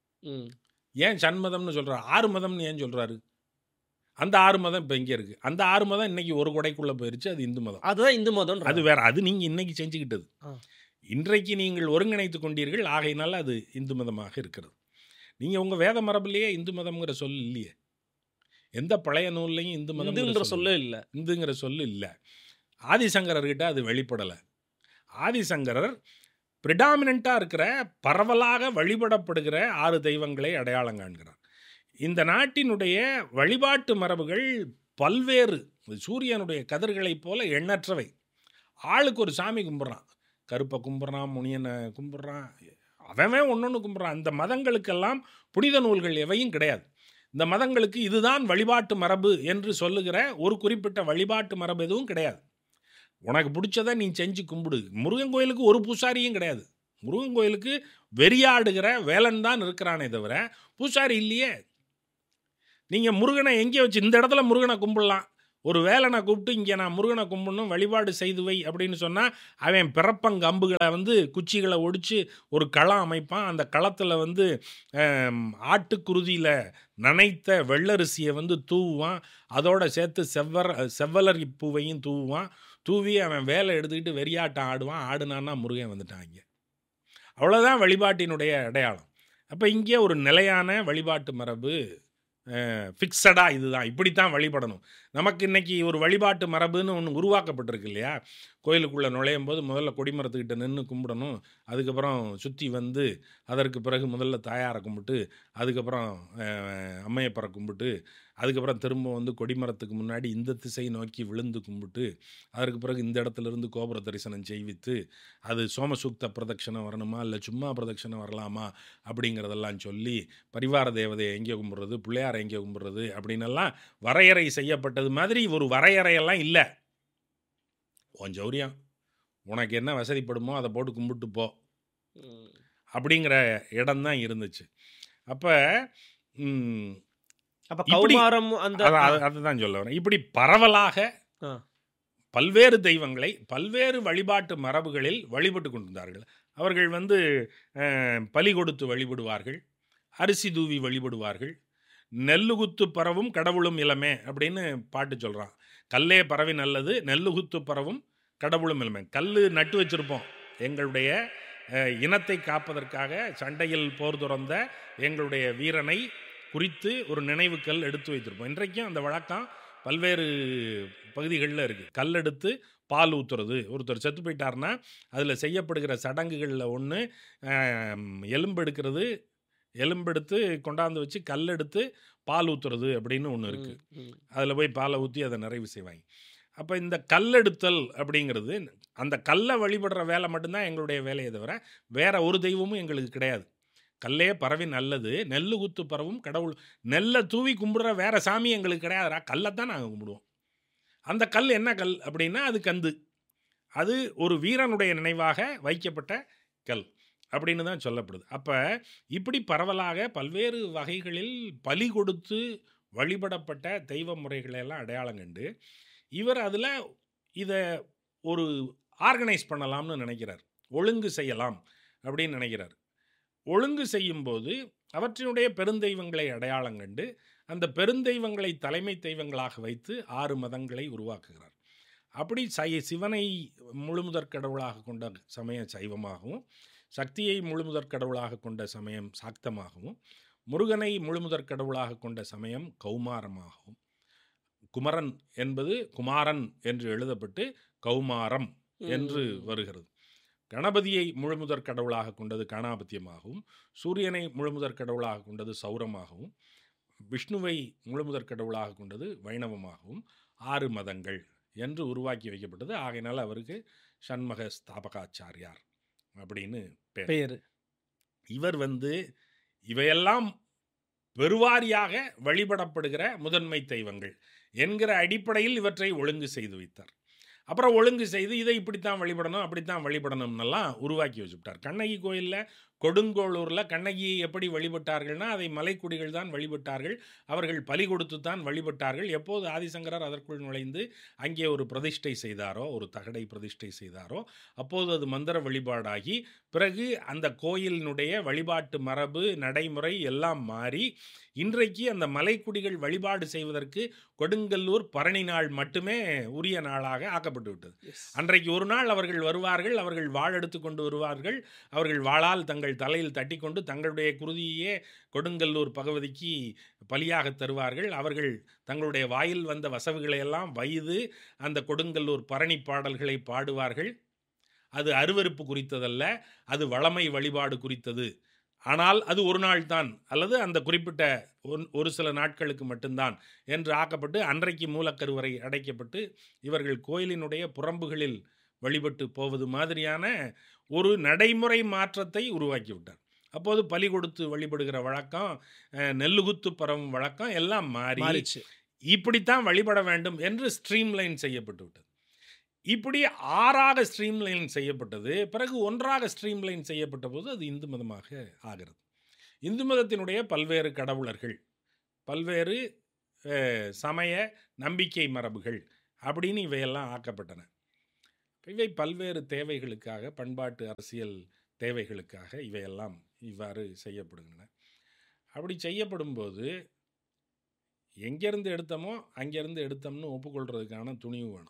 ஏன் சண்மதம்னு சொல்றாரு ஆறு மதம்னு ஏன் சொல்றாரு அந்த ஆறு மதம் இப்போ இங்கே இருக்கு அந்த ஆறு மதம் இன்னைக்கு ஒரு கொடைக்குள்ள போயிருச்சு அது இந்து மதம்
அதுதான் இந்து மதம்
அது வேற அது நீங்க இன்னைக்கு செஞ்சுக்கிட்டது
ஆ.
இன்றைக்கு நீங்கள் ஒருங்கிணைத்து கொண்டீர்கள் ஆகையினால அது இந்து மதமாக இருக்கிறது நீங்க உங்க வேத மரபுலயே இந்து மதம்ங்கிற சொல் இல்லையே எந்த பழைய நூல்லையும் இந்து மதம்
இந்துன்ற சொல்ல இல்ல
இந்துங்கிற சொல்லு இல்லை ஆதிசங்கரர்கிட்ட அது வெளிப்படலை ஆதிசங்கரர் ப்ரிடாமினண்ட்டாக இருக்கிற பரவலாக வழிபடப்படுகிற ஆறு தெய்வங்களை அடையாளம் காண்கிறார் இந்த நாட்டினுடைய வழிபாட்டு மரபுகள் பல்வேறு சூரியனுடைய கதிர்களைப் போல எண்ணற்றவை ஆளுக்கு ஒரு சாமி கும்பிட்றான் கருப்பை கும்பிட்றான் முனியனை கும்பிட்றான் அவன் ஒன்று கும்பிட்றான் அந்த மதங்களுக்கெல்லாம் புனித நூல்கள் எவையும் கிடையாது இந்த மதங்களுக்கு இதுதான் வழிபாட்டு மரபு என்று சொல்லுகிற ஒரு குறிப்பிட்ட வழிபாட்டு மரபு எதுவும் கிடையாது உனக்கு பிடிச்சதை நீ செஞ்சு கும்பிடு முருகன் கோயிலுக்கு ஒரு பூசாரியும் கிடையாது முருகன் கோயிலுக்கு வெறியாடுகிற வேலன் தான் இருக்கிறானே தவிர பூசாரி இல்லையே நீங்கள் முருகனை எங்கே வச்சு இந்த இடத்துல முருகனை கும்பிடலாம் ஒரு வேலனை கூப்பிட்டு இங்கே நான் முருகனை கும்பிடணும் வழிபாடு செய்து வை அப்படின்னு சொன்னால் அவன் பிறப்பங்கம்புகளை வந்து குச்சிகளை ஒடிச்சு ஒரு களம் அமைப்பான் அந்த களத்தில் வந்து ஆம், ஆட்டுக்குருதியில் நனைத்த வெள்ளரிசியை வந்து தூவுவான் அதோட சேர்த்து செவ்வர செவ்வலரி பூவையும் தூவுவான் தூவி அவன் வேலை எடுத்துக்கிட்டு வெறியாட்டம் ஆடுவான் ஆடுனான்னா முருகன் வந்துட்டான் இங்கே அவ்வளோதான் வழிபாட்டினுடைய அடையாளம் அப்போ இங்கே ஒரு நிலையான வழிபாட்டு மரபு ஃபிக்ஸடாக இதுதான் இப்படித்தான் வழிபடணும் நமக்கு இன்னைக்கு ஒரு வழிபாட்டு மரபுன்னு ஒன்று உருவாக்கப்பட்டிருக்கு இல்லையா கோயிலுக்குள்ளே நுழையும் போது முதல்ல கொடிமரத்துக்கிட்ட நின்று கும்பிடணும் அதுக்கப்புறம் சுற்றி வந்து அதற்கு பிறகு முதல்ல தாயாரை கும்பிட்டு அதுக்கப்புறம் அஹ், அம்மையப்பரை கும்பிட்டு அதுக்கப்புறம் திரும்ப வந்து கொடிமரத்துக்கு முன்னாடி இந்த திசை நோக்கி விழுந்து கும்பிட்டு அதற்கு பிறகு இந்த இடத்துல இருந்து கோபுர தரிசனம் செய்வித்து அது சோமசூக்த பிரதட்சணம் வரணுமா இல்லை சும்மா பிரதட்சணம் வரலாமா அப்படிங்கிறதெல்லாம் சொல்லி பரிவார தேவதையை எங்கே கும்பிட்றது பிள்ளையாரை எங்கே கும்பிட்றது அப்படின்னெல்லாம் வரையறை செய்யப்பட்டது மாதிரி ஒரு வரையறையெல்லாம் இல்லை உன் சௌரியம் உனக்கு என்ன வசதிப்படுமோ அதை போட்டு கும்பிட்டு போ
ம்.
அப்படிங்கிற இடம்தான் இருந்துச்சு அப்போ
அப்ப
இப்படி-
கௌமாரம் அந்த
அதுதான் சொல்ல வரேன் இப்படி பரவலாக
ஆ.
பல்வேறு தெய்வங்களை பல்வேறு வழிபாட்டு மரபுகளில் வழிபட்டு கொண்டிருந்தார்கள் அவர்கள் வந்து அஹ், பலி கொடுத்து வழிபடுவார்கள் அரிசி தூவி வழிபடுவார்கள் நெல்லுகுத்து பரவும் கடவுளும் இளமே அப்படின்னு பாட்டு சொல்கிறான் கல்லே பரவி நல்லது நெல்லுகுத்து பரவும் கடவுளும் இளமே கல் நட்டு வச்சிருப்போம் எங்களுடைய அஹ், இனத்தை காப்பதற்காக சண்டையில் போர் துறந்த எங்களுடைய வீரனை குறித்து ஒரு நினைவு கல் எடுத்து வைத்திருப்போம் இன்றைக்கும் அந்த வழக்கம் பல்வேறு பகுதிகளில் இருக்குது கல் எடுத்து பால் ஊற்றுறது ஒருத்தர் செத்து போயிட்டாருன்னா அதில் செய்யப்படுகிற சடங்குகளில் ஒன்று எலும்பு எடுக்கிறது எலும்பெடுத்து கொண்டாந்து வச்சு கல் எடுத்து பால் ஊற்றுறது அப்படின்னு ஒன்று இருக்குது
ம், ம்.
அதில் போய் பாலை ஊற்றி அதை நிறைவு செய்வாங்க அப்போ இந்த கல்லெடுத்தல் அப்படிங்கிறது அந்த கல்லை வழிபடுற வேலை மட்டும்தான் எங்களுடைய வேலையை தவிர வேற ஒரு தெய்வமும் எங்களுக்கு கிடையாது கல்லே பரவி நல்லது நெல்லு குத்து பரவும் கடவுள் நெல்லை தூவி கும்பிடுற வேற சாமி எங்களுக்கு கிடையாதுடா கல்லை தான் நாங்கள் கும்பிடுவோம் அந்த கல் என்ன கல் அப்படின்னா அது கந்து அது ஒரு வீரனுடைய நினைவாக வைக்கப்பட்ட கல் அப்படின்னு தான் சொல்லப்படுது அப்போ இப்படி பரவலாக பல்வேறு வகைகளில் பலி கொடுத்து வழிபடப்பட்ட தெய்வ முறைகளை எல்லாம் அடையாளம் கண்டு இவர் அதில் இதை ஒரு ஆர்கனைஸ் பண்ணலாம்னு நினைக்கிறார் ஒழுங்கு செய்யலாம் அப்படின்னு நினைக்கிறார் ஒழுங்கு செய்யும்போது அவற்றினுடைய பெருந்தெய்வங்களை அடையாளம் கண்டு அந்த பெருந்தெய்வங்களை தலைமை தெய்வங்களாக வைத்து ஆறு மதங்களை உருவாக்குகிறார் அப்படி சை சிவனை முழுமுதற் கடவுளாக கொண்ட சமயம் சைவமாகவும் சக்தியை முழுமுதற் கடவுளாக கொண்ட சமயம் சாக்தமாகவும் முருகனை முழுமுதற் கடவுளாக கொண்ட சமயம் கௌமாரமாகவும் குமரன் என்பது குமாரன் என்று எழுதப்பட்டு கௌமாரம் என்று வருகிறது கணபதியை முழுமுதற் கடவுளாக கொண்டது கணாபத்தியமாகவும் சூரியனை முழுமுதற் கடவுளாக கொண்டது சௌரமாகவும் விஷ்ணுவை முழுமுதற் கடவுளாக கொண்டது வைணவமாகவும் ஆறு மதங்கள் என்று உருவாக்கி வைக்கப்பட்டது ஆகையினால் அவருக்கு சண்மக ஸ்தாபகாச்சாரியார் அப்படின்னு பேர்
பெயர்
இவர் வந்து இவையெல்லாம் பெருவாரியாக வழிபடப்படுகிற முதன்மை தெய்வங்கள் என்கிற அடிப்படையில் இவற்றை ஒழுங்கு செய்து வைத்தார் அப்புறம் ஒழுங்கு செய்து இதை இப்படித்தான் வழிபடணும் அப்படித்தான் வழிபடணும்னெல்லாம் உருவாக்கி வச்சுவிட்டார் கண்ணகி கோயிலில் கொடுங்கோளூரில் கண்ணகியை எப்படி வழிபட்டார்கள்னா அதை மலைக்குடிகள் தான் வழிபட்டார்கள் அவர்கள் பலி கொடுத்து தான் வழிபட்டார்கள் எப்போது ஆதிசங்கரர் அதற்குள் நுழைந்து அங்கே ஒரு பிரதிஷ்டை செய்தாரோ ஒரு தகடை பிரதிஷ்டை செய்தாரோ அப்போது அது மந்திர வழிபாடாகி பிறகு அந்த கோயிலினுடைய வழிபாட்டு மரபு நடைமுறை எல்லாம் மாறி இன்றைக்கு அந்த மலைக்குடிகள் வழிபாடு செய்வதற்கு கொடுங்கல்லூர் பரணி நாள் மட்டுமே உரிய நாளாக ஆக்கப்பட்டு விட்டது அன்றைக்கு ஒரு நாள் அவர்கள் வருவார்கள் அவர்கள் வாழெடுத்து கொண்டு வருவார்கள் அவர்கள் வாளால் தங்கள் தலையில் தட்டிக்கொண்டு தங்களுடைய குருதியே கொடுங்கல்லூர் பகவதிக்கு பலியாக தருவார்கள் அவர்கள் தங்களுடைய வாயில் வந்த வசவுகளை எல்லாம் வயது அந்த கொடுங்கல்லூர் பரணி பாடல்களை பாடுவார்கள் அது அருவருப்பு குறித்ததல்ல அது வளமை வழிபாடு குறித்தது ஆனால் அது ஒரு நாள் தான் அல்லது அந்த குறிப்பிட்ட ஒன்- ஒரு சில நாட்களுக்கு மட்டும்தான் என்று ஆக்கப்பட்டு அன்றைக்கு மூலக்கருவறை அடைக்கப்பட்டு இவர்கள் கோயிலினுடைய புறம்புகளில் வழிபட்டு போவது மாதிரியான ஒரு நடைமுறை மாற்றத்தை உருவாக்கி விட்டார் அப்போது பலி கொடுத்து வழிபடுகிற வழக்கம் அஹ், நெல்லுகுத்து பரவும் வழக்கம் எல்லாம் மாறி
மாறிச்சு
இப்படித்தான் வழிபட வேண்டும் என்று ஸ்ட்ரீம்லைன் செய்யப்பட்டு விட்டது இப்படி ஆறாக ஸ்ட்ரீம்லைன் செய்யப்பட்டது பிறகு ஒன்றாக ஸ்ட்ரீம்லைன் செய்யப்பட்ட போது அது இந்து மதமாக ஆகிறது இந்து மதத்தினுடைய பல்வேறு கடவுளர்கள் பல்வேறு அஹ், சமய நம்பிக்கை மரபுகள் அப்படின்னு இவையெல்லாம் ஆக்கப்பட்டன இவை பல்வேறு தேவைகளுக்காக பண்பாட்டு அரசியல் தேவைகளுக்காக இவையெல்லாம் இவ்வாறு செய்யப்படுகின்றன அப்படி செய்யப்படும்போது எங்கேருந்து எடுத்தோமோ அங்கேருந்து எடுத்தோம்னு ஒப்புக்கொள்றதுக்கான துணிவு வேணும்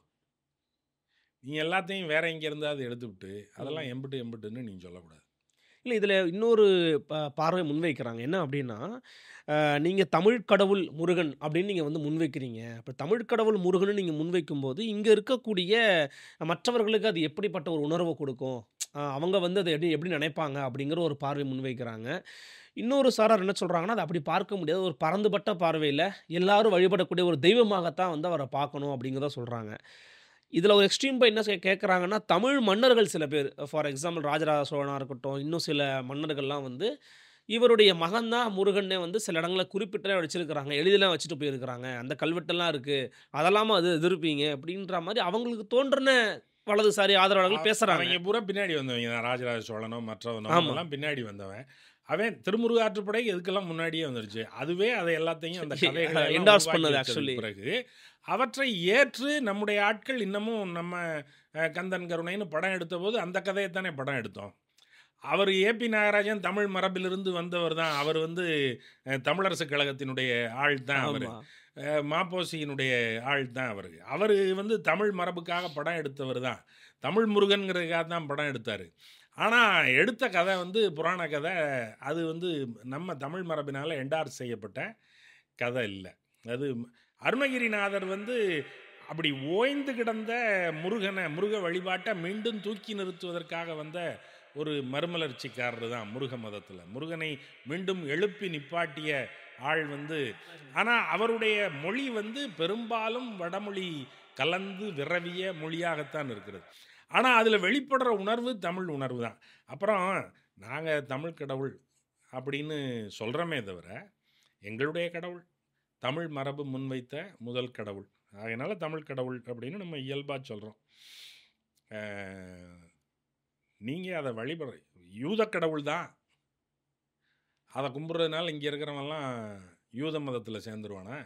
நீ எல்லாத்தையும் வேற எங்கேருந்தாவது எடுத்துவிட்டு அதெல்லாம் எம்பிட்டு எம்பிட்டுன்னு நீ சொல்லக்கூடாது
இல்லை இதில் இன்னொரு ப- பார்வை முன்வைக்கிறாங்க என்ன அப்படின்னா நீங்கள் தமிழ் கடவுள் முருகன் அப்படின்னு நீங்கள் வந்து முன்வைக்கிறீங்க அப்போ தமிழ் கடவுள் முருகன் நீங்கள் முன்வைக்கும்போது இங்கே இருக்கக்கூடிய மற்றவர்களுக்கு அது எப்படிப்பட்ட ஒரு உணர்வை கொடுக்கும் அஹ் அவங்க வந்து அதை எப்படி எப்படி நினைப்பாங்க அப்படிங்கிற ஒரு பார்வை முன்வைக்கிறாங்க இன்னொரு சாரார் என்ன சொல்கிறாங்கன்னா அதை அப்படி பார்க்க முடியாது ஒரு பறந்துபட்ட பார்வையில் எல்லாரும் வழிபடக்கூடிய ஒரு தெய்வமாகத்தான் வந்து அவரை பார்க்கணும் அப்படிங்கிறத சொல்கிறாங்க இதில் ஒரு எக்ஸ்ட்ரீம் போய் என்ன கே- கேட்குறாங்கன்னா தமிழ் மன்னர்கள் சில பேர் ஃபார் எக்ஸாம்பிள் ராஜராஜ சோழனாக இருக்கட்டும் இன்னும் சில மன்னர்கள்லாம் வந்து இவருடைய மகன்தான் முருகன்னே வந்து சில இடங்களில் குறிப்பிட்ட வச்சிருக்கிறாங்க எழுதிலாம் வச்சுட்டு போயிருக்கிறாங்க அந்த கல்வெட்டெல்லாம் இருக்குது அதெல்லாம அது எதிர்ப்பீங்க அப்படின்ற மாதிரி அவங்களுக்கு தோன்றின வலதுசாரி ஆதரவாளர்கள் பேசுகிறாங்க
அவங்க பூரா பின்னாடி வந்தவங்க தான் ராஜராஜ சோழனோ மற்றவனோ
ஆமா.
எல்லாம் பின்னாடி வந்தவன் அவன் திருமுருக ஆற்றுப்படை எதுக்கெல்லாம் முன்னாடியே வந்துருச்சு அதுவே அதை எல்லாத்தையும் அந்த
சரி,
கதைகளை எல்லாம்
endorse
உருவாக்கி
பண்ணது
வச்சதுக்கு
actually.
பிறகு அவற்றை ஏற்று நம்முடைய ஆட்கள் இன்னமும் நம்ம அஹ், கந்தன் கருணைன்னு படம் எடுத்த போது அந்த கதையை தானே படம் எடுத்தோம் அவர் ஏபி நாகராஜன் தமிழ் மரபிலிருந்து வந்தவர் தான் அவர் வந்து அஹ், தமிழரசு கழகத்தினுடைய ஆள் தான் அவர்
ஆமா.
அஹ் மாப்போசியினுடைய ஆள் தான் அவர் அவர் வந்து தமிழ் மரபுக்காக படம் எடுத்தவர் தான் தமிழ் முருகன்கிறதுக்காக தான் படம் எடுத்தார் ஆனால் எடுத்த கதை வந்து புராண கதை அது வந்து நம்ம தமிழ் மரபினால் என்டார்ஸ் செய்யப்பட்ட கதை இல்லை அது அருணகிரிநாதர் வந்து அப்படி ஓய்ந்து கிடந்த முருகனை முருக வழிபாட்டை மீண்டும் தூக்கி நிறுத்துவதற்காக வந்த ஒரு மறுமலர்ச்சிக்காரர் தான் முருக மதத்தில் முருகனை மீண்டும் எழுப்பி நிப்பாட்டிய ஆள் வந்து ஆனால் அவருடைய மொழி வந்து பெரும்பாலும் வடமொழி கலந்து விரவிய மொழியாகத்தான் இருக்கிறது ஆனால் அதில் வெளிப்படுற உணர்வு தமிழ் உணர்வு தான் அப்புறம் நாங்கள் தமிழ் கடவுள் அப்படின்னு சொல்கிறோமே தவிர எங்களுடைய கடவுள் தமிழ் மரபு முன்வைத்த முதல் கடவுள் அதனால தமிழ் கடவுள் அப்படின்னு நம்ம இயல்பாக சொல்கிறோம் நீங்கள் அதை வழிபடுற யூத கடவுள் தான் அதை கும்பிட்றதுனால இங்கே இருக்கிறவன்லாம் யூத மதத்தில் சேர்ந்துருவானா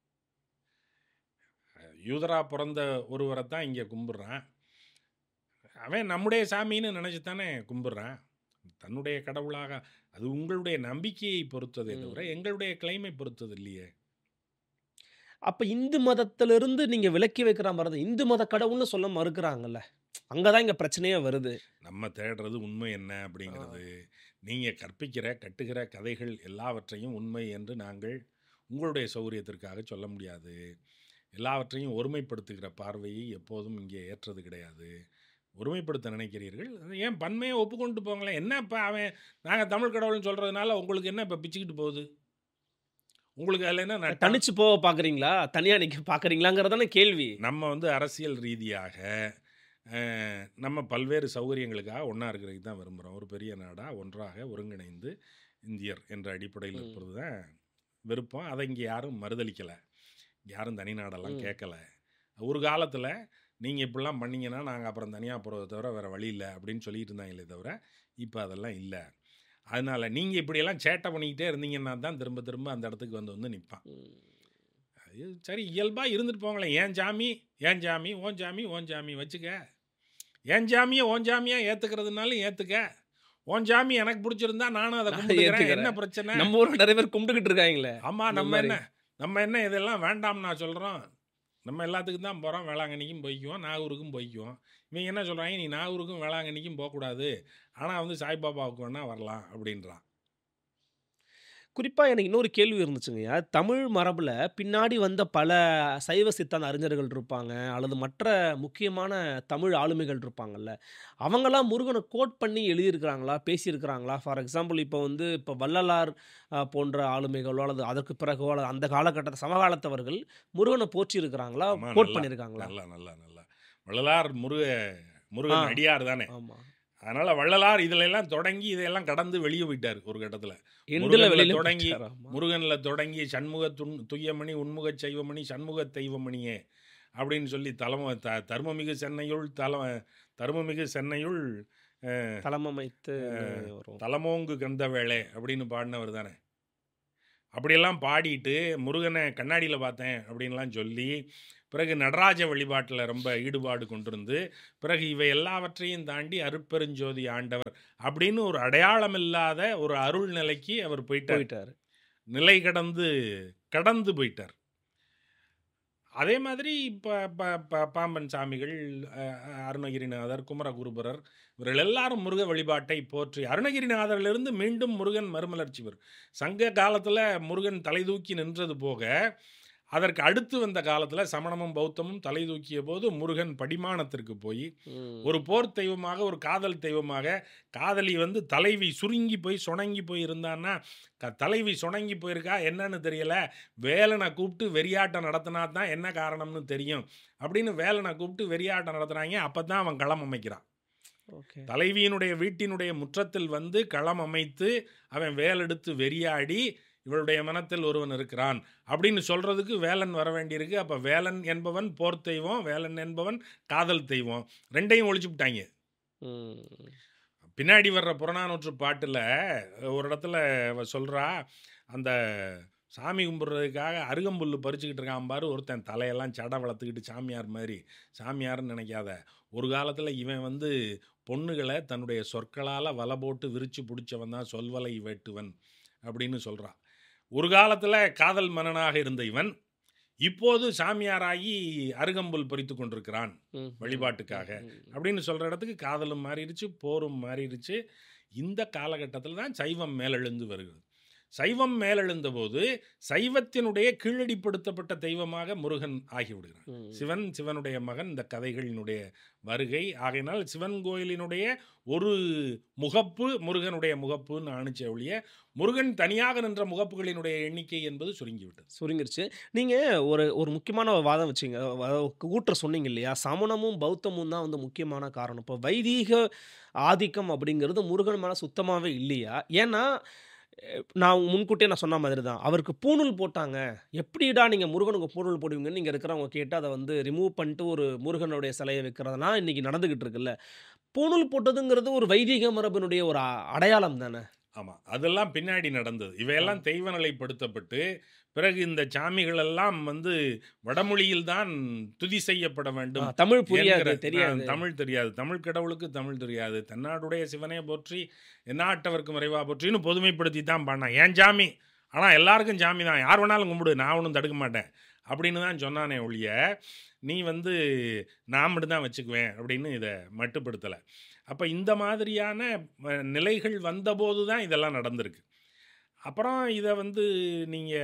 யூதரா பிறந்த ஒருவரை தான் இங்கே கும்பிட்றான் அவன் நம்முடைய சாமின்னு நினச்சி தானே கும்பிட்றான் தன்னுடைய கடவுளாக அது உங்களுடைய நம்பிக்கையை பொறுத்ததே தவிர எங்களுடைய கிளைமை பொறுத்தது இல்லையே
அப்போ இந்து மதத்திலிருந்து நீங்கள் விலக்கி வைக்கிற மாதிரி தான் இந்து மத கடவுள்னு சொல்ல மறுக்கிறாங்கல்ல அங்கே தான் இங்கே பிரச்சனையே வருது
நம்ம தேடுறது உண்மை என்ன அப்படிங்கிறது நீங்கள் கற்பிக்கிற கட்டுகிற கதைகள் எல்லாவற்றையும் உண்மை என்று நாங்கள் உங்களுடைய சௌகரியத்திற்காக சொல்ல முடியாது எல்லாவற்றையும் ஒருமைப்படுத்துகிற பார்வையை எப்போதும் இங்கே ஏற்றது கிடையாது ஒருமைப்படுத்த நினைக்கிறீர்கள் அது ஏன் பன்மையை ஒப்புக்கொண்டு போங்களேன் என்ன இப்போ அவன் நாங்கள் தமிழ் கடவுள்னு சொல்கிறதுனால உங்களுக்கு என்ன இப்போ பிச்சுக்கிட்டு போகுது உங்களுக்கு அதில் என்ன நட்டம்?
தனிச்சு போக பார்க்குறீங்களா தனியாக நிற்க பார்க்குறீங்களாங்கிறதான கேள்வி
நம்ம வந்து அரசியல் ரீதியாக அஹ், நம்ம பல்வேறு சௌகரியங்களுக்காக ஒன்றா இருக்கிறதுக்கு தான் விரும்புகிறோம் ஒரு பெரிய நாடாக ஒன்றாக ஒருங்கிணைந்து இந்தியர் என்ற அடிப்படையில்
ம்.
இருப்பது தான் விருப்பம் அதை இங்கே யாரும் மறுதளிக்கலை யாரும் தனி நாடெல்லாம்
ம்.
கேட்கல ஒரு காலத்தில் நீங்கள் இப்படிலாம் பண்ணீங்கன்னா நாங்கள் அப்புறம் தனியாக போகிறத தவிர வேறு வழி இல்லை அப்படின்னு சொல்லிட்டு இருந்தாங்களே தவிர இப்போ அதெல்லாம் இல்லை அதனால் நீங்கள் இப்படியெல்லாம் சேட்டை பண்ணிக்கிட்டே இருந்தீங்கன்னா தான் திரும்ப திரும்ப அந்த இடத்துக்கு வந்து வந்து நிற்பான்
ம்.
அது சரி இயல்பாக இருந்துட்டு போங்களேன் ஏன் ஜாமி ஏன் ஜாமி ஓன் ஜாமி ஓன் ஜாமி வச்சுக்க ஏன் ஜாமியை ஓன் ஜாமியாக ஏற்றுக்கிறதுனாலும் ஏற்றுக்க ஓன் ஜாமி எனக்கு பிடிச்சிருந்தா நானும் அதை
நான்
கும்பிட்டுக்கிறேன்
ஏத்துக்கிறேன்.
என்ன பிரச்சனை
நம்ம ஊரில் நிறைய பேர் கும்பிட்டுக்கிட்டு இருக்காங்களே
ஆமாம்
இந்த
நம்ம
மாதிரி.
என்ன நம்ம என்ன இதெல்லாம் வேண்டாம் நான் சொல்கிறோம் நம்ம எல்லாத்துக்கும் தான் போகிறோம் வேளாங்கண்ணிக்கும் போய்க்குவோம் நாகூருக்கும் போய்க்குவோம் இவங்க என்ன சொல்கிறாங்க நீ நாகூருக்கும் வேளாங்கண்ணிக்கும் போகக்கூடாது ஆனால் வந்து சாய்பாபாவுக்கு வேணால் வரலாம் அப்படின்றான்
குறிப்பா எனக்கு இன்னொரு கேள்வி இருந்துச்சுங்கய்யா. தமிழ் மரபுல பின்னாடி வந்த பல சைவ சித்தாந்த அறிஞர்கள் இருப்பாங்க. அல்லது மற்ற முக்கியமான தமிழ் ஆளுமைகள் இருப்பாங்கல்ல. அவங்கலாம் முருகன கோட் பண்ணி எழுதியிருக்கிறாங்களா? பேசியிருக்கிறாங்களா? ஃபார் எக்ஸாம்பிள் இப்ப வந்து இப்ப வள்ளலார் அ போன்ற ஆளுமைகளோ அல்லது அதற்கு பிறகோ அல்லது அந்த காலகட்டத்த சமகாலத்தவர்கள் முருகன போற்றியிருக்கிறாங்களா?
ஆமா.
கோட்
நல்லா,
பண்ணியிருக்காங்களா?
நல்லா, நல்லா, நல்லா. வள்ளலார் முருக
ஆ.
முருகன் அடியார் தானே.
ஆமா.
அதனால வள்ளலார் இதுல எல்லாம் தொடங்கி இதையெல்லாம் கடந்து வெளிய போயிட்டாரு ஒரு கட்டத்துல.
எண்டுல
முருகன்ல
வெளியில
தொடங்கி
போயிட்டாரு. ஆமா.
முருகன்ல தொடங்கி சண்முக துன் துய்யமணி உன்முகச் சைவமணி சண்முக தெய்வமணியே அப்படின்னு சொல்லி தலம த தருமமிகு சென்னையுள் தல தருமமிகு சென்னையுள் அ
தலமமைத்து
அ
வரும்.
தலமோங்கு கந்தவேளே அப்படின்னு பாடுனவர் தானே. அப்படியெல்லாம் பாடிட்டு முருகன கண்ணாடியில பார்த்தேன் அப்படின்லாம் சொல்லி, பிறகு நடராஜ வழிபாட்டுல ரொம்ப ஈடுபாடு கொண்டிருந்து, பிறகு இவை எல்லாவற்றையும் தாண்டி அருட்பெருஞ்சோதி ஆண்டவர் அப்படின்னு ஒரு அடையாளம் இல்லாத ஒரு அருள் நிலைக்கு அவர் போயிட்டார்.
போயிட்டாரு.
நிலை கடந்து கடந்து போயிட்டார். அதே மாதிரி இப்ப ப ப பாம்பன் சாமிகள், அ அருணகிரிநாதர், குமரகுருபரர் இவர்கள் எல்லாரும் முருக வழிபாட்டை போற்றி அருணகிரிநாதரிலிருந்து மீண்டும் முருகன் மறுமலர்ச்சி பெறும். சங்க காலத்துல முருகன் தலைதூக்கி நின்றது போக, அதற்கு அடுத்து வந்த காலத்துல சமணமும், பௌத்தமும் தலைதூக்கிய போது முருகன் படிமானத்திற்கு போய்,
ம்.
ஒரு போர் தெய்வமாக, ஒரு காதல் தெய்வமாக, காதலி வந்து தலைவி சுருங்கி போய் சொனங்கி போய் இருந்தான்னா, க தலைவி சொனங்கி போயிருக்கா என்னன்னு தெரியல. வேலன கூப்பிட்டு வெறியாட்டம் நடத்தினா தான் என்ன காரணம்னு தெரியும். அப்படின்னு வேலன கூப்பிட்டு வெறியாட்டம் நடத்துறாய்ங்க. அப்பதான் அவன் களம் அமைக்கிறான்.
ஓகே.
தலைவியினுடைய வீட்டினுடைய முற்றத்தில் வந்து களம் அமைத்து, அவன் வேலெடுத்து வெறியாடி, இவளுடைய மனத்தில் ஒருவன் இருக்கிறான். அப்படின்னு சொல்றதுக்கு வேலன் வர வேண்டியிருக்கு. அப்ப வேலன் என்பவன் போர் தெய்வம், வேலன் என்பவன் காதல் தெய்வம். 2யும் ஒழிச்சுப்புட்டாய்ங்க.
ம்.
பின்னாடி வர்ற புறநானூற்று பாட்டுல ஒரு இடத்துல அவ சொல்றா, அந்த சாமி கும்பிடுறதுக்காக அருகம்புல்லு பறிச்சுக்கிட்டு இருக்கான் பாரு ஒருத்தன் தலையெல்லாம் சடை வளர்த்துக்கிட்டு சாமியார் மாதிரி. சாமியார்ன்னு நினைக்காத. ஒரு காலத்துல இவன் வந்து பொண்ணுகள தன்னுடைய சொற்களால வலை போட்டு விரிச்சு புடிச்சவன் தான் சொல்வலை வேட்டுவன் அப்படின்னு சொல்றா. ஒரு காலத்துல காதல் மன்னனாக இருந்த இவன், இப்போது சாமியாராகி அருகம்புல் பறித்துக் கொண்டிருக்கிறான்
ம், ம்,
வழிபாட்டுக்காக.
ம், ம்.
அப்படின்னு சொல்ற இடத்துக்கு காதலும் மாறிடுச்சு, போரும் மாறிடுச்சு. இந்த காலகட்டத்துல தான் சைவம் மேலெழுந்து வருகிறது. சைவம் மேலெழுந்தபோது, சைவத்தினுடைய கீழடிப்படுத்தப்பட்ட தெய்வமாக முருகன் ஆகிவிடுகிறான்.
ம்.
சிவன், சிவனுடைய மகன் இந்த கதைகளினுடைய வருகை. ஆகையினால் சிவன் கோயிலினுடைய ஒரு முகப்பு முருகனுடைய முகப்புன்னு ஆணுச்சே ஒழிய, முருகன் தனியாக நின்ற முகப்புகளினுடைய எண்ணிக்கை என்பது சுருங்கிவிட்டது.
சுருங்கிருச்சு. நீங்க ஒரு ஒரு முக்கியமான ஒரு வாதம் வச்சீங்க. அ கூற்ற சொன்னீங்க இல்லையா? சமணமும், பௌத்தமும் தான் வந்து முக்கியமான காரணம். இப்போ வைதீக ஆதிக்கம் அப்படிங்கிறது முருகன் மேல சுத்தமாவே இல்லையா? ஏன்னா, அ நான் முன்கூட்டியே நான் சொன்ன மாதிரி தான். அவருக்கு பூணூல் போட்டாங்க. எப்படிடா நீங்க முருகனுக்கு பூணூல் போடுவீங்கன்னு இங்க இருக்கிறவங்க கேட்டு அத வந்து ரிமூவ் பண்ணிட்டு ஒரு முருகனுடைய சிலைய வைக்கிறதெல்லாம் இன்னைக்கு நடந்துகிட்டு இருக்குல்ல. பூணூல் போட்டதுங்கிறது ஒரு வைதீக மரபினுடைய ஒரு அ அடையாளம் தானே.
ஆமா. அதெல்லாம் பின்னாடி நடந்தது.
ஆ.
இவையெல்லாம் தெய்வ நிலைப்படுத்தப்பட்டு, பிறகு இந்த சாமிகள் எல்லாம் வந்து வடமொழியில் தான் துதி செய்யப்பட
ஆ
வேண்டும்
தமிழ்
என்கிற
புரியாது,
அ
தெரியாது.
தமிழ் தெரியாது. தமிழ் கடவுளுக்கு தமிழ் தெரியாது. தென்னாடுடைய சிவனே போற்றி, எந்நாட்டவர்க்கும் இறைவா போற்றின்னு பொதுமைப்படுத்தி தான் பாடுனான். என் சாமி. ஆனா எல்லாருக்கும் சாமி தான். யார் வேணாலும் கும்பிடு. நான் ஒண்ணும் தடுக்க மாட்டேன். அப்படின்னு தான் சொன்னானே ஒழிய, நீ வந்து நான் மட்டும் தான் வச்சுக்குவேன் அப்படின்னு இத மட்டுப்படுத்தல. அப்ப இந்த மாதிரியான அ நிலைகள் வந்தபோது தான் இதெல்லாம் நடந்திருக்கு. அப்புறம் இத வந்து நீங்க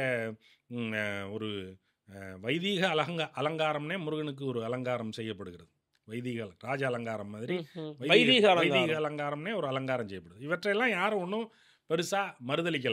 ம் அ ஒரு அ வைதீக அலங்க அலங்காரம்னே முருகனுக்கு ஒரு அலங்காரம் செய்யப்படுகிறது. வைதீக ராஜ அலங்காரம் மாதிரி
ம்ஹ்ம்.
வைதீக
வைதீக
வைதீக
அலங்காரம்.
அலங்காரம்னே ஒரு அலங்காரம் செய்யப்படுது. இவற்றையெல்லாம் யாரும் ஒண்ணும் பெருசா மறுதலிக்கல.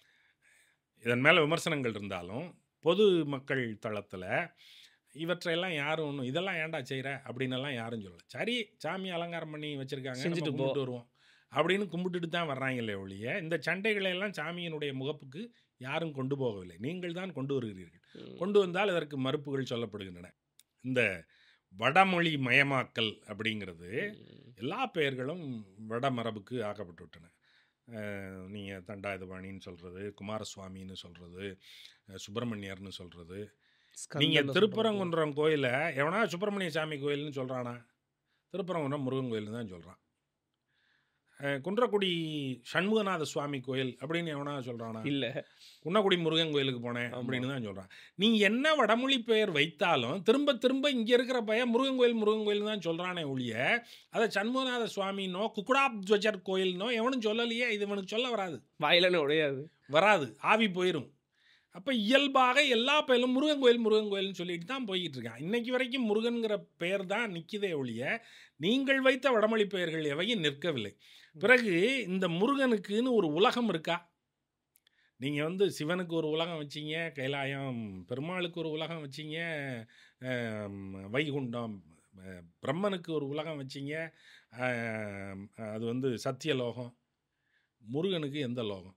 இதன் மேல விமர்சனங்கள் இருந்தாலும், பொது மக்கள் தளத்துல இவற்றையெல்லாம் யாரும் ஒண்ணும் "இதெல்லாம் ஏன்டா செய்ற?" அப்படின்னெல்லாம் யாரும் சொல்லல. சரி சாமி அலங்காரம் பண்ணி வச்சிருக்காங்க. நம்ம
செஞ்சுட்டு போ.
கும்பிட்டு வருவோம். அப்படின்னு கும்பிட்டுட்டு தான் வர்றாங்களே ஒழிய, இந்த சண்டைகளை எல்லாம் சாமியினுடைய முகப்புக்கு யாரும் கொண்டு போகவில்லை. நீங்கள் தான் கொண்டு வருகிறீர்கள்.
ம்.
கொண்டு வந்தால் இதற்கு மறுப்புகள் சொல்லப்படுகின்றன. இந்த வடமொழி மயமாக்கல் அப்படிங்கிறது,
ம்.
எல்லா பெயர்களும் வட மரபுக்கு ஆக்கப்பட்டு விட்டன. அ நீங்க தண்டாயுதபாணின்னு சொல்றது, குமாரசுவாமின்னு சொல்றது, அ சுப்பிரமணியர்ன்னு சொல்றது. நீங்க
ஸ்கந்தன்னு சொல்றாங்க.
திருப்பரங்குன்றம் கோயில எவனாவது சுப்பிரமணிய சாமி கோயில்னு சொல்றானா? திருப்பரங்குன்றம் முருகன் கோயில்னு தான் சொல்றான். அ அஹ், குன்றக்குடி சண்முகநாத சுவாமி கோயில் அப்படின்னு எவனா சொல்கிறானா
இல்ல
குன்னக்குடி முருகன் கோயிலுக்கு போனேன்
ஆமா.
அப்படின்னு தான் சொல்கிறான் நீ என்ன வடமொழி பெயர் வைத்தாலும் திரும்ப திரும்ப இங்கே இருக்கிற பையன் முருகன் கோயில் முருகன் கோயில் தான் சொல்கிறானே ஒழிய அதை சண்முகநாத சுவாமினோ குக்குடாப்ஜர் கோயில்னோ எவனும் சொல்லலையே இது இவனுக்கு சொல்ல வராது
வாயிலன்னு உடையாது
வராது ஆவி போயிடும் அப்போ இயல்பாக எல்லா பெயரும் முருகன் கோயில் முருகன் கோயில்னு சொல்லிட்டு தான் போய்கிட்டு இருக்கான் இன்னைக்கு வரைக்கும் முருகன்கிற பெயர் தான் நிற்கிதே ஒழிய நீங்கள் வைத்த வடமொழி பெயர்கள் எவையும் நிற்கவில்லை பிறகு இந்த முருகனுக்குன்னு ஒரு உலகம் இருக்கா நீங்கள் வந்து சிவனுக்கு ஒரு உலகம் வச்சீங்க கைலாயம் பெருமாளுக்கு ஒரு உலகம் வச்சீங்க ஆம், வைகுண்டம் அஹ், பிரம்மனுக்கு ஒரு உலகம் வச்சீங்க ஆம், அது வந்து சத்தியலோகம் முருகனுக்கு எந்த லோகம்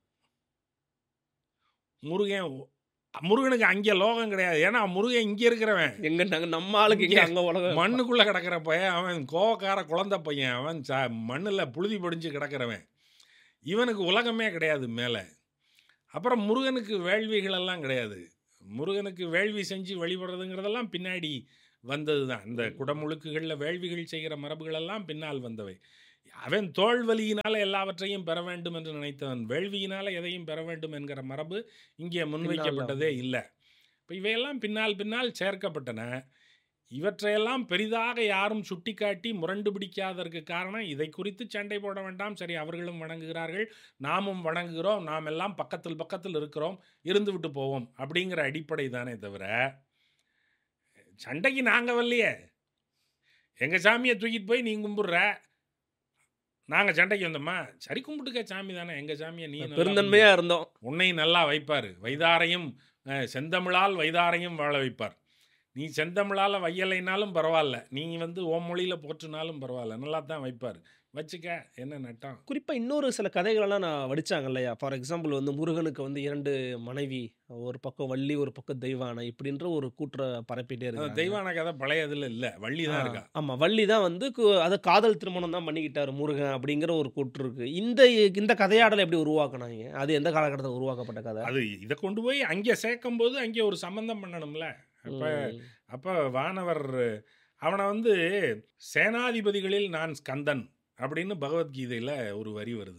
முருகன் ஒ- முருகனுக்கு அங்கே லோகம் கிடையாது ஏன்னா முருகன் இங்கே இருக்கிறவன்
எங்க நாங்க நம்ம ஆளுக்கு எங்க
இங்க
அங்க உலகம்
மண்ணுக்குள்ளே கிடக்கிற பையன் அவன் கோவக்கார குழந்தை பையன் அவன் ச மண்ணில் புழுதி படிஞ்சு கிடக்கிறவன் இவனுக்கு உலகமே கிடையாது மேலே அப்புறம் முருகனுக்கு வேள்விகளெல்லாம் கிடையாது முருகனுக்கு வேள்வி செஞ்சு வழிபடுறதுங்கிறதெல்லாம் பின்னாடி வந்தது தான் இந்த குடமுழுக்குகளில் வேள்விகள் செய்கிற மரபுகளெல்லாம் பின்னால் வந்தவை அவன் தோல் வலியினால் எல்லாவற்றையும் பெற வேண்டும் என்று நினைத்தவன் வேள்வியினால் எதையும் பெற வேண்டும் என்கிற மரபு இங்கே முன்வைக்கப்பட்டதே இல்லை இப்போ இவையெல்லாம் பின்னால் பின்னால் சேர்க்கப்பட்டன இவற்றையெல்லாம் பெரிதாக யாரும் சுட்டிக்காட்டி முரண்டு பிடிக்காததற்கு காரணம் இதை குறித்து சண்டை போட வேண்டாம் சரி அவர்களும் வணங்குகிறார்கள் நாமும் வணங்குகிறோம் நாம் எல்லாம் பக்கத்தில் பக்கத்தில் இருக்கிறோம் இருந்து விட்டு போவோம் அப்படிங்கிற அடிப்படை தானே தவிர சண்டைக்கு நாங்கள் வரலையே எங்கள் சாமியை தூக்கிட்டு போய் நீ கும்பிடுற நாங்கள் சண்டைக்கு வந்தோமா சரி கும்பிட்டுக்க சாமி தானே எங்கள் சாமியை நீ நல்லா
பெருந்தன்மையா இருந்தோம்
உன்னை நல்லா வைப்பார் வைதாரையும் அஹ், செந்தமிழால் வைதாரையும் வாழ வைப்பார் நீ செந்தமிழால் வையலைனாலும் பரவாயில்ல நீ வந்து ஓம் மொழியில் போற்றுனாலும் பரவாயில்ல நல்லா தான் வைப்பார் வச்சுக்க என்ன நட்டம்
குறிப்பா இன்னொரு சில கதைகளெல்லாம் நான் வடிச்சாங்க இல்லையா ஃபார் எக்ஸாம்பிள் வந்து முருகனுக்கு வந்து இரண்டு மனைவி ஒரு பக்கம் வள்ளி ஒரு பக்கம் தெய்வானை இப்படின்ற ஒரு கூற்ற பரப்பிட்டே
அந்த
இருக்கு
தெய்வான கதை பழையதுல இல்லை வள்ளி தான் இருக்கா
ஆமா வள்ளி தான் வந்து கு- அதை காதல் திருமணம் தான் பண்ணிக்கிட்டாரு முருகன் அப்படிங்கிற ஒரு கூற்று இருக்கு இந்த இந்த கதையாடலை எப்படி உருவாக்குனாங்க அது எந்த காலகட்டத்தில் உருவாக்கப்பட்ட கதை
அது இதை கொண்டு போய் அங்கே சேர்க்கும் போது அங்கே ஒரு சம்பந்தம் பண்ணணும்ல அப்போ
ம்.
அப்போ வானவர் அவனை வந்து சேனாதிபதிகளில் நான் ஸ்கந்தன் அப்படின்னு பகவத்கீதையில் ஒரு வரி வருது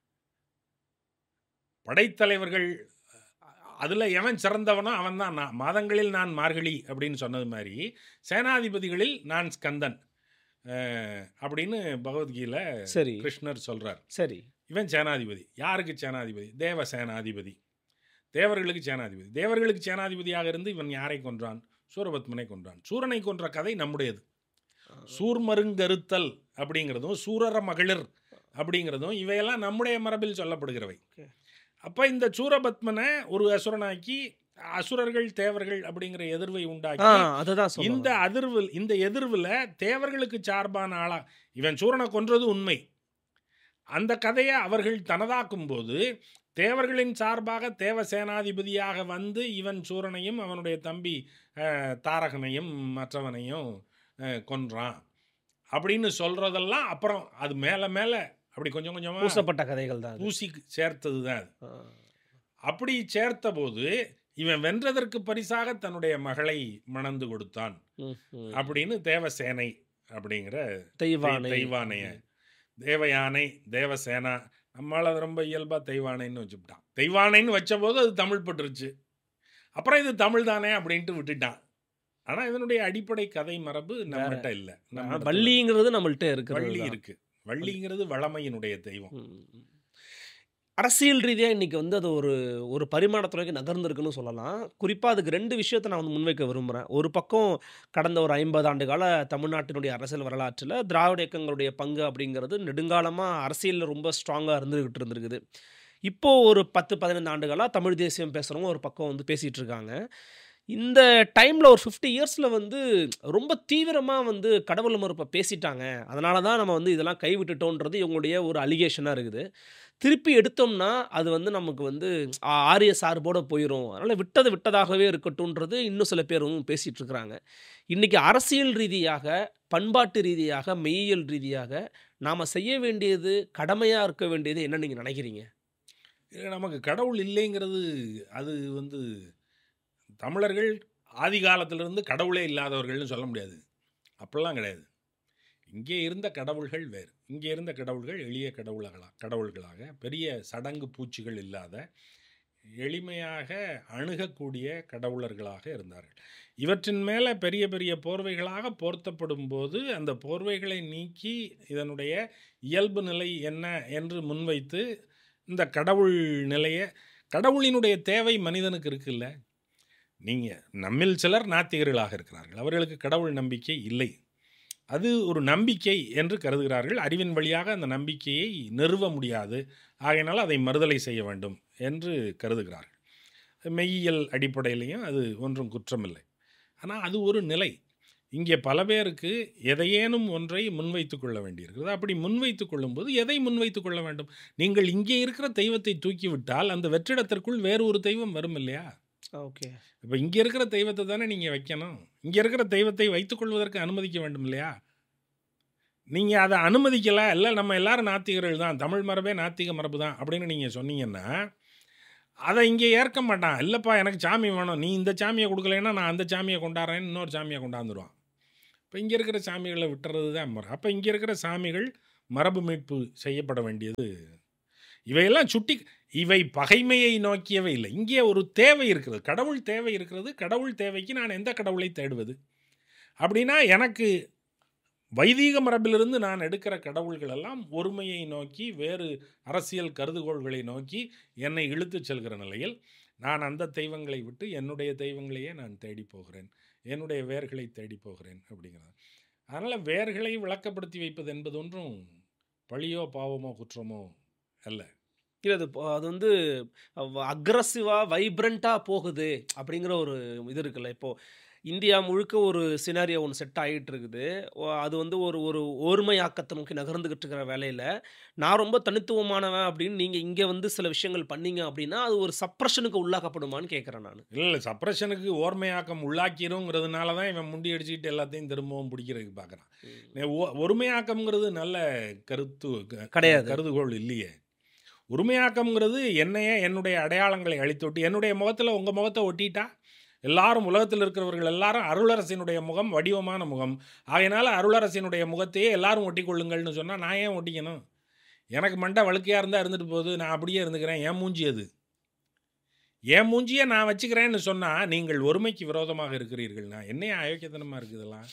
படைத்தலைவர்கள் அதில் எவன் சிறந்தவனோ அவன் தான் நான் மாதங்களில் நான் மார்கழி அப்படின்னு சொன்னது மாதிரி சேனாதிபதிகளில் நான் ஸ்கந்தன் அஹ், அப்படின்னு பகவத்கீதையில்
சரி
கிருஷ்ணர் சொல்கிறார்
சரி
இவன் சேனாதிபதி யாருக்கு சேனாதிபதி தேவ சேனாதிபதி தேவர்களுக்கு சேனாதிபதி தேவர்களுக்கு சேனாதிபதியாக இருந்து இவன் யாரை கொன்றான் சூரபத்மனை கொன்றான் சூரனை கொன்ற கதை நம்முடையது சூர்மருங்கருத்தல் அப்படிங்கிறதும் சூரர மகளிர் அப்படிங்கிறதும் இவையெல்லாம் நம்முடைய மரபில் சொல்லப்படுகிறவை
Okay.
அப்போ இந்த சூரபத்மனை ஒரு அசுரனாக்கி அசுரர்கள் தேவர்கள் அப்படிங்கிற எதிர்வை
ஆ
உண்டாக்கி
அதுதான்
இந்த
சொல்ல
அதிர்வில் இந்த எதிர்வில் தேவர்களுக்கு சார்பான ஆளா இவன் சூரனை கொன்றது உண்மை அந்த கதையை அவர்கள் தனதாக்கும் போது தேவர்களின் சார்பாக தேவ சேனாதிபதியாக வந்து இவன் சூரனையும் அவனுடைய தம்பி அஹ், தாரகனையும் மற்றவனையும் அஹ், கொன்றான் அப்படின்னு சொல்றதெல்லாம் அப்புறம் அது மேலே மேலே அப்படி கொஞ்சம் கொஞ்சமாக
பூசப்பட்ட கதைகள் தான் அது.
பூசி சேர்த்தது தான் அது
ஆ.
அப்படி சேர்த்தபோது இவன் வென்றதற்கு பரிசாக தன்னுடைய மகளை மணந்து கொடுத்தான்
ம், ம்.
அப்படின்னு தேவசேனை அப்படிங்கிற
தெய்வானை
தெய்வானைய தேவயானை தேவசேனா நம்மளால் அது ரொம்ப இயல்பாக தெய்வானைன்னு வச்சுவிட்டான் தெய்வானைன்னு வச்சபோது அது தமிழ் பட்டுருச்சு அப்புறம் இது தமிழ் தானே அப்படின்ட்டு விட்டுட்டான் ஆனால் இதனுடைய அடிப்படை கதை மரபு நம்மகிட்ட இல்லை நம்ம
வள்ளிங்கிறது நம்மள்ட்ட இருக்கிறது
வள்ளி
தான்.
இருக்கு வள்ளிங்கிறது வளமையினுடைய தெய்வம்
ம், ம். அரசியல் ரீதியாக இன்னைக்கு வந்து அது ஒரு ஒரு பரிமாணத்துறைக்கு நகர்ந்திருக்குன்னு சொல்லலாம் குறிப்பாக அதுக்கு ரெண்டு விஷயத்தை நான் வந்து முன்வைக்க விரும்புகிறேன் ஒரு பக்கம் கடந்த ஒரு ஐம்பது ஆண்டு கால தமிழ்நாட்டினுடைய அரசியல் வரலாற்றில் திராவிட இயக்கங்களுடைய பங்கு அப்படிங்கிறது நெடுங்காலமாக அரசியலில் ரொம்ப ஸ்ட்ராங்காக இருந்துகிட்டு இருந்திருக்குது இப்போ ஒரு பத்து பதினைந்து ஆண்டுகளாக தமிழ் தேசியம் பேசுகிறவங்க ஒரு பக்கம் வந்து பேசிகிட்டு இருக்காங்க இந்த டைமில் ஒரு ஃபிஃப்டி இயர்ஸில் வந்து ரொம்ப தீவிரமாக வந்து கடவுள் மறுப்பை பேசிட்டாங்க அதனால தான் நம்ம வந்து இதெல்லாம் கைவிட்டுட்டோன்றது இவங்களுடைய ஒரு அலிகேஷனாக இருக்குது திருப்பி எடுத்தோம்னா அது வந்து நமக்கு வந்து ஆ, ஆரிய சார்போட போயிடும் அதனால் விட்டது விட்டதாகவே இருக்கட்டும்ன்றது இன்னும் சில பேரும் பேசிகிட்டு இருக்கிறாங்க இன்றைக்கி அரசியல் ரீதியாக பண்பாட்டு ரீதியாக மெய்யியல் ரீதியாக நாம் செய்ய வேண்டியது கடமையாக இருக்க வேண்டியது என்ன நீங்கள் நினைக்கிறீங்க
இது நமக்கு கடவுள் இல்லைங்கிறது அது வந்து தமிழர்கள் ஆதி காலத்திலிருந்து கடவுளே இல்லாதவர்கள்னு சொல்ல முடியாது அப்படிலாம் கிடையாது இங்கே இருந்த கடவுள்கள் வேறு இங்கே இருந்த கடவுள்கள் எளிய கடவுள்களா கடவுள்களாக பெரிய சடங்கு பூச்சிகள் இல்லாத எளிமையாக அணுகக்கூடிய கடவுளர்களாக இருந்தார்கள் இவற்றின் மேலே பெரிய பெரிய போர்வைகளாக போர்த்தப்படும் போது அந்த போர்வைகளை நீக்கி இதனுடைய இயல்பு நிலை என்ன என்று முன்வைத்து இந்த கடவுள் நிலையை கடவுளினுடைய தேவை மனிதனுக்கு இருக்குல்ல நீங்கள் நம்மில் சிலர் நாத்திகர்களாக இருக்கிறார்கள் அவர்களுக்கு கடவுள் நம்பிக்கை இல்லை அது ஒரு நம்பிக்கை என்று கருதுகிறார்கள் அறிவின் வழியாக அந்த நம்பிக்கையை நிறுவ முடியாது ஆகையினால் அதை மறுதலை செய்ய வேண்டும் என்று கருதுகிறார்கள் மெய்யியல் அடிப்படையிலையும் அது ஒன்றும் குற்றமில்லை ஆனால் அது ஒரு நிலை இங்கே பல பேருக்கு எதையேனும் ஒன்றை முன்வைத்து கொள்ள வேண்டியிருக்கிறது அப்படி முன்வைத்து கொள்ளும்போது எதை முன்வைத்து கொள்ள வேண்டும் நீங்கள் இங்கே இருக்கிற தெய்வத்தை தூக்கிவிட்டால் அந்த வெற்றிடத்திற்குள் வேறு ஒரு தெய்வம் வரும் இல்லையா
ஓகே
இப்போ இங்கே இருக்கிற தெய்வத்தை தானே நீங்கள் வைக்கணும் இங்கே இருக்கிற தெய்வத்தை வைத்துக்கொள்வதற்கு அனுமதிக்க வேண்டும் இல்லையா நீங்கள் அதை அனுமதிக்கலை இல்லை நம்ம எல்லாரும் நாத்திகர்கள் தான் தமிழ் மரபே நாத்திக மரபு தான் அப்படின்னு நீங்கள் சொன்னீங்கன்னா அதை இங்கே ஏற்க மாட்டான் இல்லைப்பா எனக்கு சாமி வேணும் நீ இந்த சாமியை கொடுக்கலைன்னா நான் அந்த சாமியை கொண்டாடுறேன்னு இன்னொரு சாமியை கொண்டாந்துருவான் இப்போ இங்கே இருக்கிற சாமிகளை விட்டுறது தான் முறை அப்போ இங்கே இருக்கிற சாமிகள் மரபு மீட்பு செய்யப்பட வேண்டியது இவையெல்லாம் சுட்டி இவை பகைமையை நோக்கியவை இல்லை இங்கே ஒரு தேவை இருக்கிறது கடவுள் தேவை இருக்கிறது கடவுள் தேவைக்கு நான் எந்த கடவுளை தேடுவது அப்படின்னா எனக்கு வைதீக மரபிலிருந்து நான் எடுக்கிற கடவுள்கள் எல்லாம் ஒருமையை நோக்கி வேறு அரசியல் கருதுகோள்களை நோக்கி என்னை இழுத்துச் செல்கிற நிலையில் நான் அந்த தெய்வங்களை விட்டு என்னுடைய தெய்வங்களையே நான் தேடி போகிறேன் என்னுடைய வேர்களை தேடி போகிறேன் அப்படிங்கிறது அதனால் வேர்களை விளக்கப்படுத்தி வைப்பது என்பது ஒன்றும் பழியோ பாவமோ குற்றமோ அல்ல
இல்லை அது இப்போ- அது வந்து அக்ரஸிவாக வைப்ரண்ட்டாக போகுது அப்படிங்கிற ஒரு இது இருக்குல்ல இப்போது இந்தியா முழுக்க ஒரு சினாரியோ ஒன்று செட் ஆகிட்டு இருக்குது ஓ- அது வந்து ஒரு ஒரு ஓர்மையாக்கத்தை நோக்கி நகர்ந்துக்கிட்டு இருக்கிற வேலையில் நான் ரொம்ப தனித்துவமானவன் அப்படின்னு நீங்கள் இங்கே வந்து சில விஷயங்கள் பண்ணீங்க அப்படின்னா அது ஒரு சப்ரஷனுக்கு உள்ளாக்கப்படுமான்னு கேட்குறேன் நான்
இல்லை சப்ரஷனுக்கு ஓர்மையாக்கம் உள்ளாக்கிருங்கிறதுனால தான் இவன் முண்டி அடிச்சுக்கிட்டு எல்லாத்தையும் திரும்பவும் பிடிக்கிறதுக்கு பார்க்குறான் ஒருமையாக்கம்ங்கிறது நல்ல கருத்து க-
கிடையாது.
கருதுகோள் இல்லையே உரிமையாக்கம்ங்கிறது என்னையே என்னுடைய அடையாளங்களை அழித்து விட்டு என்னுடைய முகத்தில் உங்கள் முகத்தை ஒட்டிட்டா எல்லாரும் உலகத்தில் இருக்கிறவர்கள் எல்லாரும் அருளரசினுடைய முகம் வடிவமான முகம் ஆகையினால அருளரசினுடைய முகத்தையே எல்லாரும் ஒட்டிக்கொள்ளுங்கள்னு சொன்னால் நான் ஏன் ஒட்டிக்கணும் எனக்கு மண்டை வழுக்கையாக இருந்தால் இருந்துட்டு போகுது நான் அப்படியே இருந்துக்கிறேன் ஏன் மூஞ்சி அது என் மூஞ்சியை நான் வச்சுக்கிறேன்னு சொன்னால் நீங்கள் ஒருமைக்கு விரோதமாக இருக்கிறீர்கள்னா என்னைய அயோக்கியத்தனமாக இருக்குது இதெல்லாம்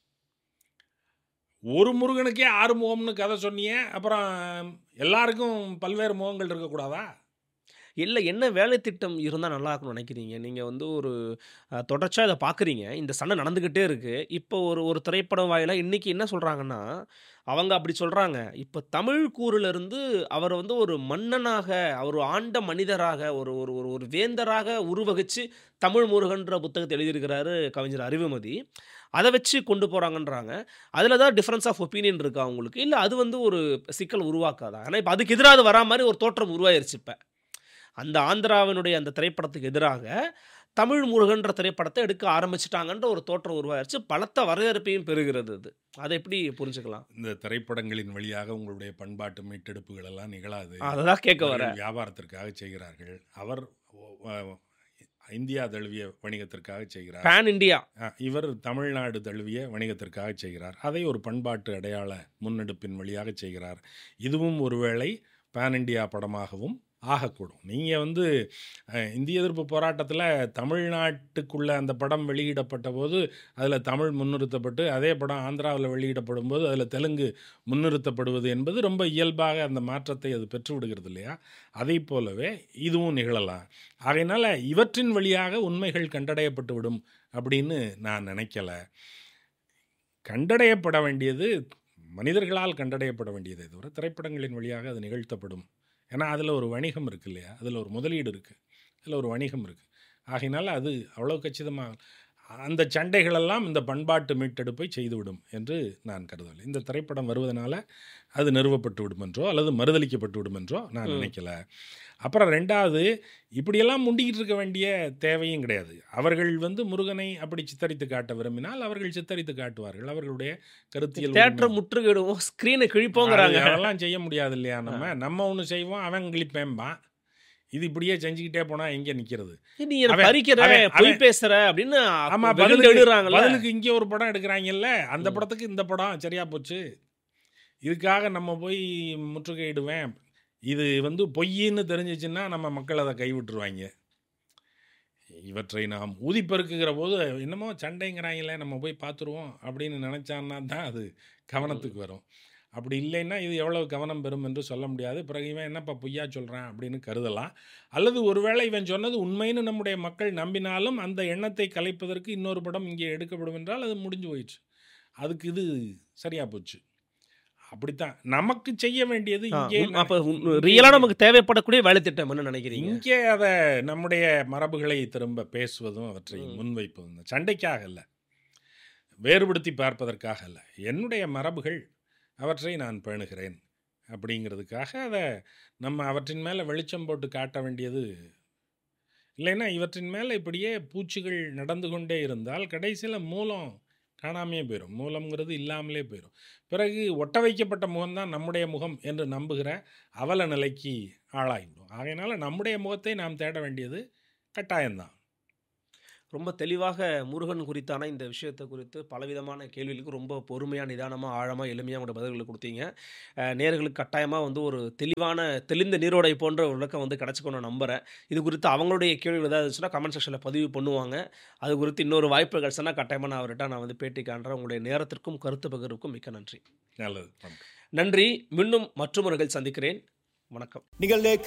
ஒரு முருகனுக்கே ஆறு முகம்னு கதை சொன்னியே அப்புறம் எல்லாருக்கும் பல்வேறு முகங்கள் இருக்கக்கூடாதா
இல்லை என்ன வேலை திட்டம் இருந்தால் நல்லா இருக்கும்னு நினைக்கிறீங்க நீங்கள் வந்து ஒரு தொடர்ச்சியாக இதை பார்க்குறீங்க இந்த சண்டை நடந்துக்கிட்டே இருக்குது இப்போ ஒரு ஒரு திரைப்படம் வாயிலாக இன்றைக்கி என்ன சொல்கிறாங்கன்னா அவங்க அப்படி சொல்கிறாங்க இப்போ தமிழ் கூறிலிருந்து அவர் வந்து ஒரு மன்னனாக அவர் ஆண்ட மனிதராக ஒரு ஒரு ஒரு ஒரு வேந்தராக உருவகிச்சு தமிழ் முருகன்ற புத்தகத்தை எழுதியிருக்கிறாரு கவிஞர் அறிவுமதி அதை வச்சு கொண்டு போகிறாங்கன்றாங்க அதில் தான் டிஃப்ரென்ஸ் ஆஃப் ஒப்பீனியன் இருக்கா அவங்களுக்கு இல்லை அது வந்து ஒரு சிக்கல் உருவாக்காதா ஆனால் இப்போ அதுக்கு எதிராக வரா மாதிரி ஒரு தோற்றம் உருவாயிருச்சு இப்போ அந்த ஆந்திராவினுடைய அந்த திரைப்படத்துக்கு எதிராக தமிழ் முருகன்ற திரைப்படத்தை எடுக்க ஆரம்பிச்சிட்டாங்கன்ற ஒரு தோற்றம் உருவாயிருச்சு பலத்த வரவேற்பையும் பெறுகிறது அது அதை எப்படி புரிஞ்சுக்கலாம்
இந்த திரைப்படங்களின் வழியாக உங்களுடைய பண்பாட்டு மீட்டெடுப்புகள் எல்லாம் நிகழாது
அதை தான் கேட்க வர
அவர்கள் வியாபாரத்திற்காக செய்கிறார்கள் அவர் அஹ், இந்தியா தழுவிய வணிகத்திற்காக செய்கிறார்
பேன் இண்டியா
அஹ், இவர் தமிழ்நாடு தழுவிய வணிகத்திற்காக செய்கிறார் அதை ஒரு பண்பாட்டு அடையாள முன்னெடுப்பின் வழியாக செய்கிறார் இதுவும் ஒருவேளை பேன் இண்டியா படமாகவும் ஆகக்கூடும் நீங்கள் வந்து அஹ், இந்திய எதிர்ப்பு போராட்டத்தில் தமிழ்நாட்டுக்குள்ள அந்த படம் வெளியிடப்பட்ட போது அதில் தமிழ் முன்னிறுத்தப்பட்டு அதே படம் ஆந்திராவில் வெளியிடப்படும் போது அதில் தெலுங்கு முன்னிறுத்தப்படுவது என்பது ரொம்ப இயல்பாக அந்த மாற்றத்தை அது பெற்று விடுகிறது இல்லையா அதை போலவே இதுவும் நிகழலாம் ஆகையினால இவற்றின் வழியாக உண்மைகள் கண்டடையப்பட்டு விடும் அப்படின்னு நான் நினைக்கல கண்டடையப்பட வேண்டியது மனிதர்களால் கண்டடையப்பட வேண்டியதை தவிர திரைப்படங்களின் வழியாக அது நிகழ்த்தப்படும் ஏன்னா அதில் ஒரு வணிகம் இருக்கு இல்லையா அதில் ஒரு முதலீடு இருக்குது அதில் ஒரு வணிகம் இருக்குது ஆகையினால அது அவ்வளோ கச்சிதமாக அந்த சண்டைகளெல்லாம் இந்த பண்பாட்டு மீட்டெடுப்பை செய்துவிடும் என்று நான் கருதவில்லை இந்த திரைப்படம் வருவதனால அது நிறுவப்பட்டு விடும் என்றோ அல்லது மறுதளிக்கப்பட்டு விடும் என்றோ நான்
ம்.
நினைக்கல அப்புறம் ரெண்டாவது இப்படியெல்லாம் முண்டிக்கிட்டு இருக்க வேண்டிய தேவையும் கிடையாது அவர்கள் வந்து முருகனை அப்படி சித்தரித்து காட்ட விரும்பினால் அவர்கள் சித்தரித்து காட்டுவார்கள் அவர்களுடைய கருத்தியல்
தேட்டரை
உரிமை.
முற்றுகையிடுவோம் ஸ்க்ரீனை கிழிப்போங்கிறாங்க
அது- அதெல்லாம் செய்ய முடியாது இல்லையா நம்ம நம்ம ஒன்று செய்வோம் அவன் கிழிப்பேன்பான் இது இப்படியே செஞ்சுக்கிட்டே போனால் எங்கே நிற்கிறது
நீ என்ன
அவன்-
பறிக்கிற
அவன்-
பொய்
அவன்-
பேசுற அப்படின்னு
ஆமா
வெகுண்டு
பதிலுக்கு
எழுறாங்கல்ல
பதிலுக்கு இங்கே ஒரு படம் எடுக்கிறாங்கல்ல அந்த
ம்.
படத்துக்கு இந்த படம் சரியா போச்சு இதுக்காக நம்ம போய் முற்றுகையிடுவேன் இது வந்து பொய்ன்னு தெரிஞ்சிச்சுன்னா நம்ம மக்கள் அதை கைவிட்டுருவாங்க இவற்றை நாம் ஊதிப்பெருக்குகிற போது என்னமோ சண்டைங்கிறாங்களே நம்ம போய் பார்த்துருவோம் அப்படின்னு நினச்சான்னா தான் அது கவனத்துக்கு வரும் அப்படி இல்லைன்னா இது எவ்வளவு கவனம் பெறும் என்று சொல்ல முடியாது பிறகு இவன் என்னப்பா பொய்யா சொல்கிறான் அப்படின்னு கருதலாம் அல்லது ஒருவேளை இவன் சொன்னது உண்மைன்னு நம்முடைய மக்கள் நம்பினாலும் அந்த எண்ணத்தை கலைப்பதற்கு இன்னொரு படம் இங்கே எடுக்கப்படும் என்றால் அது முடிஞ்சு போயிடுச்சு அதுக்கு இது சரியா போச்சு அப்படித்தான் நமக்கு செய்ய வேண்டியது
ஆ,
இங்கே
உன்- அப்ப
இங்கே
ரியலா நமக்கு தேவைப்படக்கூடிய வேலை திட்டம் என்ன நினைக்கிறீங்க
இங்கே அதை நம்முடைய மரபுகளை திரும்ப பேசுவதும் அவற்றை
ம்.
முன்வைப்பதும் தான். சண்டைக்காக அல்ல வேறுபடுத்தி பார்ப்பதற்காக அல்ல என்னுடைய மரபுகள் அவற்றை நான் பேணுகிறேன் அப்படிங்கிறதுக்காக அதை நம்ம அவற்றின் மேலே வெளிச்சம் போட்டு காட்ட வேண்டியது இல்லைன்னா இவற்றின் மேலே இப்படியே பூச்சிகள் நடந்து கொண்டே இருந்தால் கடைசியில் மூலம் காணாமையே போயிடும் மூலம்ங்கிறது இல்லாமலே போயிடும் பிறகு ஒட்ட வைக்கப்பட்ட முகம்தான் நம்முடைய முகம் என்று நம்புகிற அவல நிலைக்கு ஆளாகிவிடும் ஆகையினால நம்முடைய முகத்தை நாம் தேட வேண்டியது கட்டாயம்தான்
ரொம்ப தெளிவாக முருகன் குறித்தான இந்த விஷயத்தை குறித்து பலவிதமான கேள்விகளுக்கு ரொம்ப பொறுமையாக நிதானமாக ஆழமாக எளிமையாக உங்களோட பதில்களை கொடுத்தீங்க அஹ், நேயர்களுக்கு கட்டாயமாக வந்து ஒரு தெளிவான தெளிந்த நீரோடை போன்ற ஒரு விளக்கம் வந்து கிடச்சிக்கணும் நான் நம்புகிறேன் இது குறித்து அவங்களுடைய கேள்விகள் ஏதாவது இருந்துச்சுன்னா கமெண்ட் செக்ஷனில் பதிவு பண்ணுவாங்க அது குறித்து இன்னொரு வாய்ப்பு கிடச்சுன்னா கட்டாயமாக நான் அவர்கிட்ட நான் வந்து பேட்டி காண்றேன் உங்களுடைய நேரத்திற்கும் கருத்து பகிர்வுக்கும் மிக்க நன்றி
நல்லது நன்றி
நன்றி மீண்டும் மற்றொரு நிகழ்ச்சி சந்திக்கிறேன் வணக்கம்
நீங்கள்